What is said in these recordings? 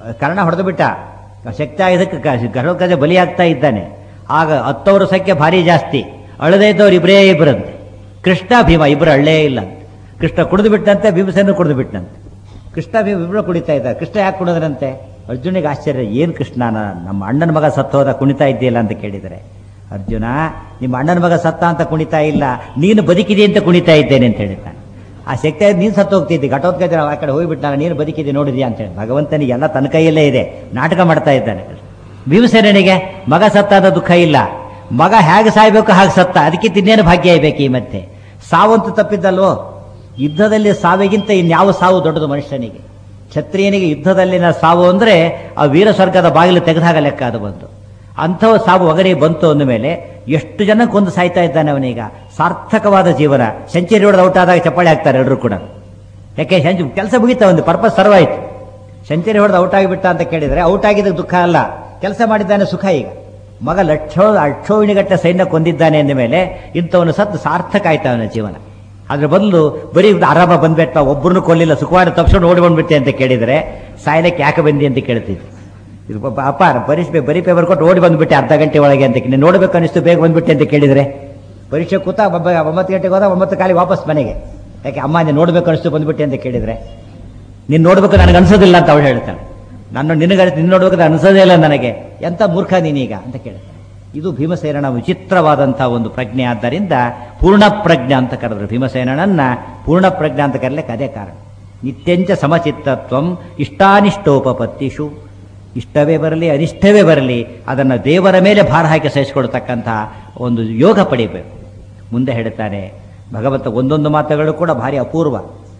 ಕರ್ಣ ಹೊಡೆದು ಬಿಟ್ಟ ಶಕ್ತಿ ಆಯುಧಕ್ಕೆ ಗರ್ಭಕಜ ಬಲಿಯಾಗ್ತಾ ಇದ್ದಾನೆ ಆಗ ಹತ್ತವರ ಸಂಖ್ಯೆ ಭಾರಿ ಜಾಸ್ತಿ ಅಳದೇ ಇದ್ದವ್ರು ಇಬ್ಬರೇ ಇಬ್ಬರಂತೆ ಕೃಷ್ಣ ಭೀಮ ಇಬ್ಬರು ಅಳ್ಳೇ ಇಲ್ಲ ಕೃಷ್ಣ ಕುಡಿದು ಬಿಟ್ಟಂತೆ ಭೀಮಸೇನ ಕುಡಿದು ಬಿಟ್ಟಂತೆ ಕೃಷ್ಣ ಭೀಮ ಇಬ್ಬರು ಕುಡಿತಾ ಇದ್ದಾರೆ ಕೃಷ್ಣ ಯಾಕೆ ಕುಡಿದ್ರಂತೆ ಅರ್ಜುನಿಗೆ ಆಶ್ಚರ್ಯ ಏನು ಕೃಷ್ಣ ನಮ್ಮ ಅಣ್ಣನ ಮಗ ಸತ್ತೋದ ಕುಣಿತಾ ಇದ್ದೀಯಲ್ಲ ಅಂತ ಕೇಳಿದರೆ ಅರ್ಜುನ ನಿಮ್ಮ ಅಣ್ಣನ ಮಗ ಸತ್ತ ಅಂತ ಕುಣಿತಾ ಇಲ್ಲ ನೀನು ಬದುಕಿದೆ ಅಂತ ಕುಣಿತಾ ಇದ್ದೇನೆ ಅಂತ ಹೇಳಿದ್ದಾನೆ ಆ ಶಕ್ತಿ ನೀನು ಸತ್ತು ಹೋಗ್ತಿದ್ದಿ ಘಟೋತ್ಕಚ ಆ ಕಡೆ ಹೋಗ್ಬಿಟ್ಟ ನೀನು ಬದುಕಿದೆ ನೋಡಿದ್ಯಾ ಅಂತ ಹೇಳಿ ಭಗವಂತನಿಗೆ ಎಲ್ಲ ತನ್ನ ಕೈಯಲ್ಲೇ ಇದೆ ನಾಟಕ ಮಾಡ್ತಾ ಇದ್ದಾನೆ ಭೀಮಸೇನಿಗೆ ಮಗ ಸತ್ತಾದ ದುಃಖ ಇಲ್ಲ ಮಗ ಹೇಗೆ ಸಾಯ್ಬೇಕು ಹಾಗೆ ಸತ್ತ ಅದಕ್ಕೆ ತಿನ್ನೇನು ಭಾಗ್ಯ ಇರ್ಬೇಕು ಈ ಮತ್ತೆ ಸಾವಂತೂ ತಪ್ಪಿದ್ದಲ್ವೋ ಯುದ್ಧದಲ್ಲಿ ಸಾವಿಗಿಂತ ಇನ್ಯಾವ ಸಾವು ದೊಡ್ಡದು ಮನುಷ್ಯನಿಗೆ ಕ್ಷತ್ರಿಯನಿಗೆ ಯುದ್ಧದಲ್ಲಿನ ಸಾವು ಅಂದ್ರೆ ಆ ವೀರ ಸ್ವರ್ಗದ ಬಾಗಿಲು ತೆಗೆದಾಗ ಲೆಕ್ಕ ಅದು ಬಂತು ಅಂಥವ ಸಾವು ಒಗರಿ ಬಂತು ಅಂದ ಮೇಲೆ ಎಷ್ಟು ಜನ ಕೊಂದು ಸಾಯ್ತಾ ಇದ್ದಾನೆ ಅವನೀಗ ಸಾರ್ಥಕವಾದ ಜೀವನ ಸೆಂಚುರಿ ಹೊಡೆದು ಔಟ್ ಆದಾಗ ಚಪ್ಪಾಳೆ ಹಾಕ್ತಾರೆ ಎಲ್ಲರೂ ಕೂಡ ಯಾಕೆ ಸೆಂಚು ಕೆಲಸ ಮುಗಿತಾ ಒಂದು ಪರ್ಪಸ್ ಸರ್ವಾಯ್ತು ಸೆಂಚುರಿ ಹೊಡೆದು ಔಟ್ ಆಗಿಬಿಟ್ಟ ಅಂತ ಕೇಳಿದ್ರೆ ಔಟ್ ಆಗಿದ್ದ ದುಃಖ ಅಲ್ಲ ಕೆಲಸ ಮಾಡಿದ್ದಾನೆ ಸುಖ ಈಗ ಮಗ ಲಕ್ಷೋ ಅಕ್ಷೋಹಿಣಿಗಟ್ಟೆ ಸೈನ್ಯ ಕೊಂದಿದ್ದಾನೆ ಅಂದ ಮೇಲೆ ಇಂಥವನು ಸತ್ತು ಸಾರ್ಥಕ ಆಯ್ತು ಅವನ ಜೀವನ ಅದ್ರ ಬದಲು ಬರೀ ಆರಾಮ ಬಂದ್ಬಿಟ್ಟ ಒಬ್ಬರನ್ನು ಕೊಲ್ಲಿಲ್ಲ ಸುಖವಾದ ತಪ್ಪಿಸ್ಕೊಂಡು ಓಡಿ ಬಂದ್ಬಿಟ್ಟೆ ಅಂತ ಕೇಳಿದ್ರೆ ಸಾಯ್ಲಿಕ್ಕೆ ಯಾಕೆ ಬಂದಿ ಅಂತ ಕೇಳ್ತಿದ್ದೆ ಇದು ಪಾಪ ಅಪ್ಪ ಬರೀಸ್ಬೇಕು ಬರೀ ಪೇಪರ್ ಕೊಟ್ಟು ಓಡಿ ಬಂದ್ಬಿಟ್ಟೆ ಅರ್ಧ ಗಂಟೆ ಒಳಗೆ ಅಂತ ನೀನು ನೋಡ್ಬೇಕು ಅನಿಸ್ತು ಬೇಗ ಬಂದ್ಬಿಟ್ಟೆ ಅಂತ ಕೇಳಿದ್ರೆ ಪರೀಕ್ಷೆ ಕೂತ ಒಬ್ಬ ಒಂಬತ್ತು ಗಂಟೆಗೆ ಹೋದ ಒಂಬತ್ತು ಕಾಲಿ ವಾಪಸ್ ಮನೆಗೆ ಯಾಕೆ ಅಮ್ಮ ನೀನು ನೋಡ್ಬೇಕು ಅನಿಸ್ತು ಬಂದ್ಬಿಟ್ಟೆ ಅಂತ ಕೇಳಿದ್ರೆ ನೀನು ನೋಡ್ಬೇಕು ನನಗೆ ಅನ್ಸೋದಿಲ್ಲ ಅಂತ ಅವಳು ಹೇಳ್ತಾಳೆ ನಾನು ನಿನಗೆ ನಿನ್ನ ನೋಡ್ಬೇಕು ಅನ್ಸೋದೇ ಇಲ್ಲ ನನಗೆ ಎಂತ ಮೂರ್ಖ ನೀನೀಗ ಅಂತ ಕೇಳ್ತಾಳೆ ಇದು ಭೀಮಸೇನನ ವಿಚಿತ್ರವಾದಂತಹ ಒಂದು ಪ್ರಜ್ಞೆ ಆದ್ದರಿಂದ ಪೂರ್ಣ ಪ್ರಜ್ಞೆ ಅಂತ ಕರೆದ್ರು ಭೀಮಸೇನನನ್ನ ಪೂರ್ಣ ಪ್ರಜ್ಞೆ ಅಂತ ಕರೀಲಿಕ್ಕೆ ಅದೇ ಕಾರಣ ನಿತ್ಯಂಚ ಸಮಚಿತ್ತತ್ವಂ ಇಷ್ಟಾನಿಷ್ಟೋಪಪತ್ತಿಷು ಇಷ್ಟವೇ ಬರಲಿ ಅನಿಷ್ಟವೇ ಬರಲಿ ಅದನ್ನು ದೇವರ ಮೇಲೆ ಭಾರ ಹಾಕಿ ಸಹಿಸಿಕೊಳ್ತಕ್ಕಂತಹ ಒಂದು ಯೋಗ ಪಡಿಬೇಕು ಮುಂದೆ ಹೇಳ್ತಾನೆ ಭಗವಂತ ಒಂದೊಂದು ಮಾತುಗಳು ಕೂಡ ಭಾರಿ ಅಪೂರ್ವ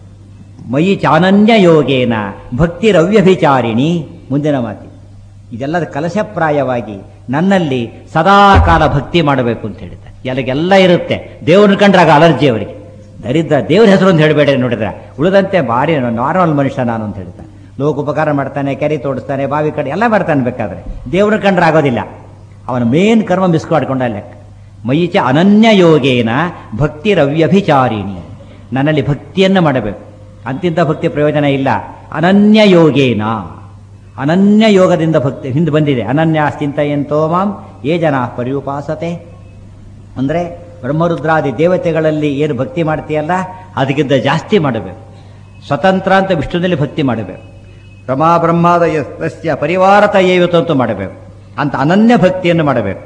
ಮಯಿ ಚಾನನ್ಯ ಯೋಗೇನ ಭಕ್ತಿರವ್ಯಭಿಚಾರಿಣಿ ಮುಂದಿನ ಮಾತಿ ಇದೆಲ್ಲದ ಕಲಶಪ್ರಾಯವಾಗಿ ನನ್ನಲ್ಲಿ ಸದಾ ಕಾಲ ಭಕ್ತಿ ಮಾಡಬೇಕು ಅಂತ ಹೇಳಿದ್ದಾರೆ ಎಲ್ಲಗೆಲ್ಲ ಇರುತ್ತೆ ದೇವ್ರನ್ನ ಕಂಡ್ರಾಗ ಅಲರ್ಜಿ ಅವರಿಗೆ ದರಿದ್ರ ದೇವ್ರ ಹೆಸರು ಅಂತ ಹೇಳಬೇಡ ನೋಡಿದ್ರೆ ಉಳಿದಂತೆ ಭಾರಿ ನಾರ್ಮಲ್ ಮನುಷ್ಯ ನಾನು ಅಂತ ಹೇಳ್ತಾನೆ ಲೋಕ ಉಪಕಾರ ಮಾಡ್ತಾನೆ ಕೆರೆ ತೋಡಿಸ್ತಾನೆ ಬಾವಿ ಕಡೆ ಎಲ್ಲ ಮಾಡ್ತಾನೆ ಬೇಕಾದ್ರೆ ದೇವ್ರನ್ನ ಕಂಡ್ರೆ ಆಗೋದಿಲ್ಲ ಅವನ ಮೇನ್ ಕರ್ಮ ಮಿಸ್ ಮಾಡ್ಕೊಂಡ ಲೆಕ್ಕ ಮಯಿಚ ಅನನ್ಯ ಯೋಗೇನ ಭಕ್ತಿರವ್ಯಭಿಚಾರಿಣಿ ನನ್ನಲ್ಲಿ ಭಕ್ತಿಯನ್ನು ಮಾಡಬೇಕು ಅಂತಿಂತ ಭಕ್ತಿ ಪ್ರಯೋಜನ ಇಲ್ಲ ಅನನ್ಯ ಯೋಗೇನ ಅನನ್ಯ ಯೋಗದಿಂದ ಭಕ್ತಿ ಹಿಂದೆ ಬಂದಿದೆ ಅನನ್ಯ ಚಿಂತೆಯಂತೋ ಮಾಂ ಏ ಜನ ಪರ್ಯುಪಾಸತೆ ಅಂದರೆ ಬ್ರಹ್ಮರುದ್ರಾದಿ ದೇವತೆಗಳಲ್ಲಿ ಏನು ಭಕ್ತಿ ಮಾಡ್ತೀಯಲ್ಲ ಅದಕ್ಕಿಂತ ಜಾಸ್ತಿ ಮಾಡಬೇಕು ಸ್ವತಂತ್ರ ಅಂತ ವಿಷ್ಣುದಲ್ಲಿ ಭಕ್ತಿ ಮಾಡಬೇಕು ರಮಾ ಬ್ರಹ್ಮಾದ ಯಸ್ಯ ಪರಿವಾರತ ಏವತಂತೂ ಮಾಡಬೇಕು ಅಂತ ಅನನ್ಯ ಭಕ್ತಿಯನ್ನು ಮಾಡಬೇಕು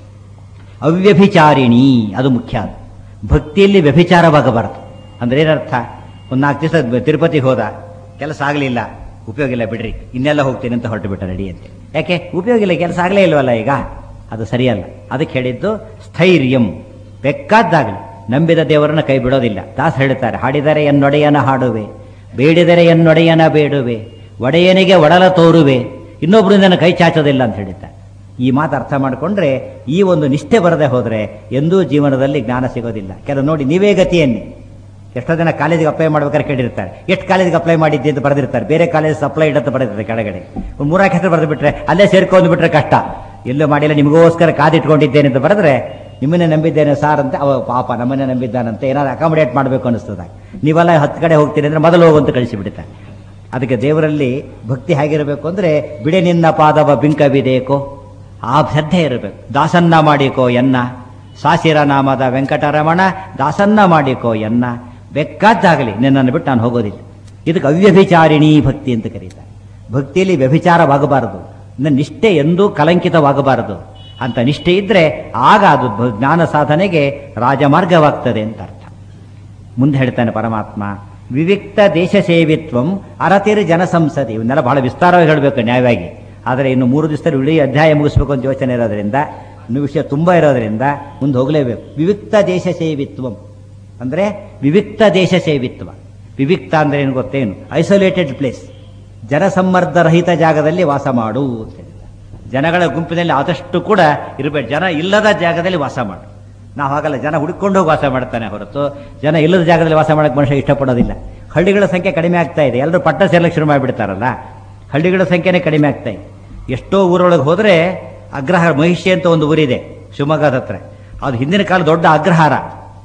ಅವ್ಯಭಿಚಾರಿಣಿ ಅದು ಮುಖ್ಯ ಅದು ಭಕ್ತಿಯಲ್ಲಿ ವ್ಯಭಿಚಾರವಾಗಬಾರದು ಅಂದ್ರೆ ಏನರ್ಥ ಒಂದು ನಾಲ್ಕು ದಿವಸ ತಿರುಪತಿಗೆ ಹೋದ ಕೆಲಸ ಆಗಲಿಲ್ಲ ಉಪಯೋಗ ಇಲ್ಲ ಬಿಡ್ರಿ ಇನ್ನೆಲ್ಲ ಹೋಗ್ತೀನಿ ಅಂತ ಹೊರಟು ಬಿಟ್ಟ ರೆಡಿ ಅಂತ ಯಾಕೆ ಉಪಯೋಗ ಇಲ್ಲ ಕೆಲಸ ಆಗಲೇ ಇಲ್ವಲ್ಲ ಈಗ ಅದು ಸರಿಯಲ್ಲ ಅದಕ್ಕೆ ಹೇಳಿದ್ದು ಸ್ಥೈರ್ಯಂ ಬೆಕ್ಕಾದ್ದಾಗಲಿ ನಂಬಿದ ದೇವರನ್ನ ಕೈ ಬಿಡೋದಿಲ್ಲ ದಾಸ್ ಹೇಳ್ತಾರೆ ಹಾಡಿದರೆ ಎನ್ನೊಡೆಯನ ಹಾಡುವೆ ಬೇಡಿದರೆ ಎನ್ನೊಡೆಯನ ಬೇಡುವೆ ಒಡೆಯನಿಗೆ ಒಡಲ ತೋರುವೆ ಇನ್ನೊಬ್ಬರಿಂದ ನನ್ನ ಕೈ ಚಾಚೋದಿಲ್ಲ ಅಂತ ಹೇಳಿದ್ದಾರೆ ಈ ಮಾತು ಅರ್ಥ ಮಾಡಿಕೊಂಡ್ರೆ ಈ ಒಂದು ನಿಷ್ಠೆ ಬರದೆ ಹೋದ್ರೆ ಎಂದೂ ಜೀವನದಲ್ಲಿ ಜ್ಞಾನ ಸಿಗೋದಿಲ್ಲ ಕೆಲವು ನೋಡಿ ನೀವೇ ಗತಿಯನ್ನೇ ಎಷ್ಟೋ ಜನ ಕಾಲೇಜಿಗೆ ಅಪ್ಲೈ ಮಾಡ್ಬೇಕಾದ್ರೆ ಕೇಳಿರ್ತಾರೆ ಎಷ್ಟು ಕಾಲೇಜಿಗೆ ಅಪ್ಲೈ ಮಾಡಿದ್ದೆ ಅಂತ ಬರೆದಿರ್ತಾರೆ ಬೇರೆ ಕಾಲೇಜ್ ಅಪ್ಲೈ ಅಂತ ಬರೆದಿರ್ತಾರೆ ಕೆಳಗಡೆ ಒಂದು ಮೂರಾಕ್ ಹೆಸರು ಬರೆದು ಬಿಟ್ರೆ ಅಲ್ಲೇ ಸೇರ್ಕೊಂಡು ಬಿಟ್ರೆ ಕಷ್ಟ ಎಲ್ಲೂ ಮಾಡಿಲ್ಲ ನಿಮಗೋಸ್ಕರ ಕಾದಿಟ್ಕೊಂಡಿದ್ದೇನೆ ಅಂತ ಬರೆದ್ರೆ ನಿಮ್ಮನ್ನೇ ನಂಬಿದ್ದೇನೆ ಸಾರ್ ಅಂತ ಅವ ಪಾಪ ನಮ್ಮನ್ನೇ ನಂಬಿದ್ದಾನಂತೆ ಏನಾದ್ರು ಅಕಾಮಿಡೇಟ್ ಮಾಡಬೇಕು ಅನಿಸ್ತದ ನೀವೆಲ್ಲ ಹತ್ತು ಕಡೆ ಹೋಗ್ತೀರಿ ಅಂದ್ರೆ ಮೊದಲು ಹೋಗಂತ ಕಳಿಸಿಬಿಡ್ತಾರೆ ಅದಕ್ಕೆ ದೇವರಲ್ಲಿ ಭಕ್ತಿ ಹೇಗಿರಬೇಕು ಅಂದ್ರೆ ಬಿಡೆ ನಿನ್ನ ಪಾದವ ಬಿಂಕವಿದೇಕೋ ಆ ಶ್ರದ್ಧೆ ಇರಬೇಕು ದಾಸನ್ನ ಮಾಡಿಕೋ ಎನ್ನ ಸಾಸಿರ ನಾಮದ ವೆಂಕಟರಮಣ ದಾಸನ್ನ ಮಾಡಿಕೋ ಎನ್ನ ಬೇಕಾದ್ದಾಗಲಿ ನಿನ್ನನ್ನು ಬಿಟ್ಟು ನಾನು ಹೋಗೋದಿಲ್ಲ ಇದಕ್ಕೆ ಅವ್ಯಭಿಚಾರಿಣಿ ಭಕ್ತಿ ಅಂತ ಕರೀತಾರೆ ಭಕ್ತಿಯಲ್ಲಿ ವ್ಯಭಿಚಾರವಾಗಬಾರದು ಇನ್ನು ನಿಷ್ಠೆ ಎಂದೂ ಕಲಂಕಿತವಾಗಬಾರದು ಅಂತ ನಿಷ್ಠೆ ಇದ್ರೆ ಆಗ ಅದು ಭ- ಜ್ಞಾನ ಸಾಧನೆಗೆ ರಾಜಮಾರ್ಗವಾಗ್ತದೆ ಅಂತ ಅರ್ಥ ಮುಂದೆ ಹೇಳ್ತಾನೆ ಪರಮಾತ್ಮ ವಿವಿಕ್ತ ದೇಶ ಸೇವಿತ್ವಂ ಅರತಿರ್ ಜನಸಂಸದಿ ಇವನ್ನೆಲ್ಲ ಬಹಳ ವಿಸ್ತಾರವಾಗಿ ಹೇಳಬೇಕು ನ್ಯಾಯವಾಗಿ ಆದರೆ ಇನ್ನು ಮೂರು ದಿವಸದಲ್ಲಿ ಇಡೀ ಅಧ್ಯಾಯ ಮುಗಿಸ್ಬೇಕು ಅಂತ ಯೋಚನೆ ಇರೋದ್ರಿಂದ ಇನ್ನು ವಿಷಯ ತುಂಬ ಇರೋದ್ರಿಂದ ಮುಂದೆ ಹೋಗಲೇಬೇಕು ವಿವಿಕ್ತ ದೇಶ ಸೇವಿತ್ವಂ ಅಂದ್ರೆ ವಿವಿಕ್ತ ದೇಶ ಸೇವಿತ್ವ ವಿವಿಕ್ತ ಅಂದ್ರೆ ಏನು ಗೊತ್ತೇನು ಐಸೋಲೇಟೆಡ್ ಪ್ಲೇಸ್ ಜನಸಮ್ಮರ್ದರಹಿತ ಜಾಗದಲ್ಲಿ ವಾಸ ಮಾಡು ಅಂತ ಹೇಳಿದ. ಜನಗಳ ಗುಂಪಿನಲ್ಲಿ ಆದಷ್ಟು ಕೂಡ ಇರಬೇಕು ಜನ ಇಲ್ಲದ ಜಾಗದಲ್ಲಿ ವಾಸ ಮಾಡು ನಾವು ಹಾಗಲ್ಲ ಜನ ಹುಡುಕೊಂಡು ಹೋಗಿ ವಾಸ ಮಾಡ್ತಾನೆ ಹೊರತು ಜನ ಇಲ್ಲದ ಜಾಗದಲ್ಲಿ ವಾಸ ಮಾಡಕ್ಕೆ ಮನುಷ್ಯ ಇಷ್ಟಪಡೋದಿಲ್ಲ ಹಳ್ಳಿಗಳ ಸಂಖ್ಯೆ ಕಡಿಮೆ ಆಗ್ತಾ ಇದೆ ಎಲ್ಲರೂ ಪಟ್ಟ ಸೇರ್ಲಿಕ್ಕೆ ಶುರು ಮಾಡಿಬಿಡ್ತಾರಲ್ಲ ಹಳ್ಳಿಗಳ ಸಂಖ್ಯೆನೇ ಕಡಿಮೆ ಆಗ್ತಾ ಇದೆ ಎಷ್ಟೋ ಊರೊಳಗೆ ಹೋದರೆ ಅಗ್ರಹಾರ ಮಹಿಷಿ ಅಂತ ಒಂದು ಊರಿದೆ ಶಿವಮೊಗ್ಗದ ಹತ್ರ ಅದು ಹಿಂದಿನ ಕಾಲ ದೊಡ್ಡ ಅಗ್ರಹಾರ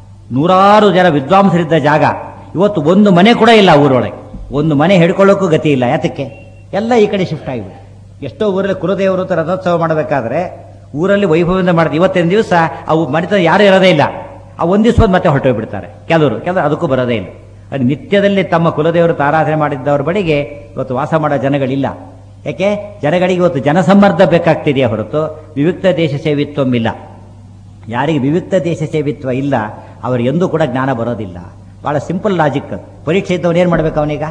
ನೂರಾರು ಜನ ವಿದ್ವಾಂಸರಿದ್ದ ಜಾಗ ಇವತ್ತು ಒಂದು ಮನೆ ಕೂಡ ಇಲ್ಲ ಆ ಊರೊಳಗೆ ಒಂದು ಮನೆ ಹಿಡ್ಕೊಳ್ಳೋಕ್ಕೂ ಗತಿ ಇಲ್ಲ ಯಾತಕ್ಕೆ ಎಲ್ಲ ಈ ಕಡೆ ಶಿಫ್ಟ್ ಆಗಿಬಿಡಿ ಎಷ್ಟೋ ಊರಲ್ಲಿ ಕುಲದೇವರು ಅಂತ ರಥೋತ್ಸವ ಮಾಡಬೇಕಾದ್ರೆ ಊರಲ್ಲಿ ವೈಭವದಿಂದ ಮಾಡಿದ ಇವತ್ತಿನ ದಿವಸ ಅವು ಮನೆತ ಯಾರು ಇರೋದೇ ಇಲ್ಲ ಆ ಒಂದು ದಿವಸ ಮತ್ತೆ ಹೊರಟೋಗ್ಬಿಡ್ತಾರೆ ಕೆಲವರು ಕೆಲವರು ಅದಕ್ಕೂ ಬರೋದೇ ಇಲ್ಲ ಅದು ನಿತ್ಯದಲ್ಲಿ ತಮ್ಮ ಕುಲದೇವರು ಆರಾಧನೆ ಮಾಡಿದ್ದವ್ರ ಬಳಿಗೆ ಇವತ್ತು ವಾಸ ಮಾಡೋ ಜನಗಳಿಲ್ಲ ಯಾಕೆ ಜನಗಳಿಗೆ ಇವತ್ತು ಜನಸಮ್ಮರ್ದ ಬೇಕಾಗ್ತಿದೆಯೇ ಹೊರತು ವಿವಿಕ್ತ ದೇಶ ಸೇವಿತ್ವಂ ಇಲ್ಲ ಯಾರಿಗೆ ವಿವಿಕ್ತ ದೇಶ ಸೇವಿತ್ವ ಇಲ್ಲ ಅವರಿಗೆ ಎಂದೂ ಕೂಡ ಜ್ಞಾನ ಬರೋದಿಲ್ಲ ಬಹಳ ಸಿಂಪಲ್ ಲಾಜಿಕ್ ಅದು ಪರೀಕ್ಷೆ ಇದ್ದವನು ಏನು ಮಾಡ್ಬೇಕು ಅವನೀಗ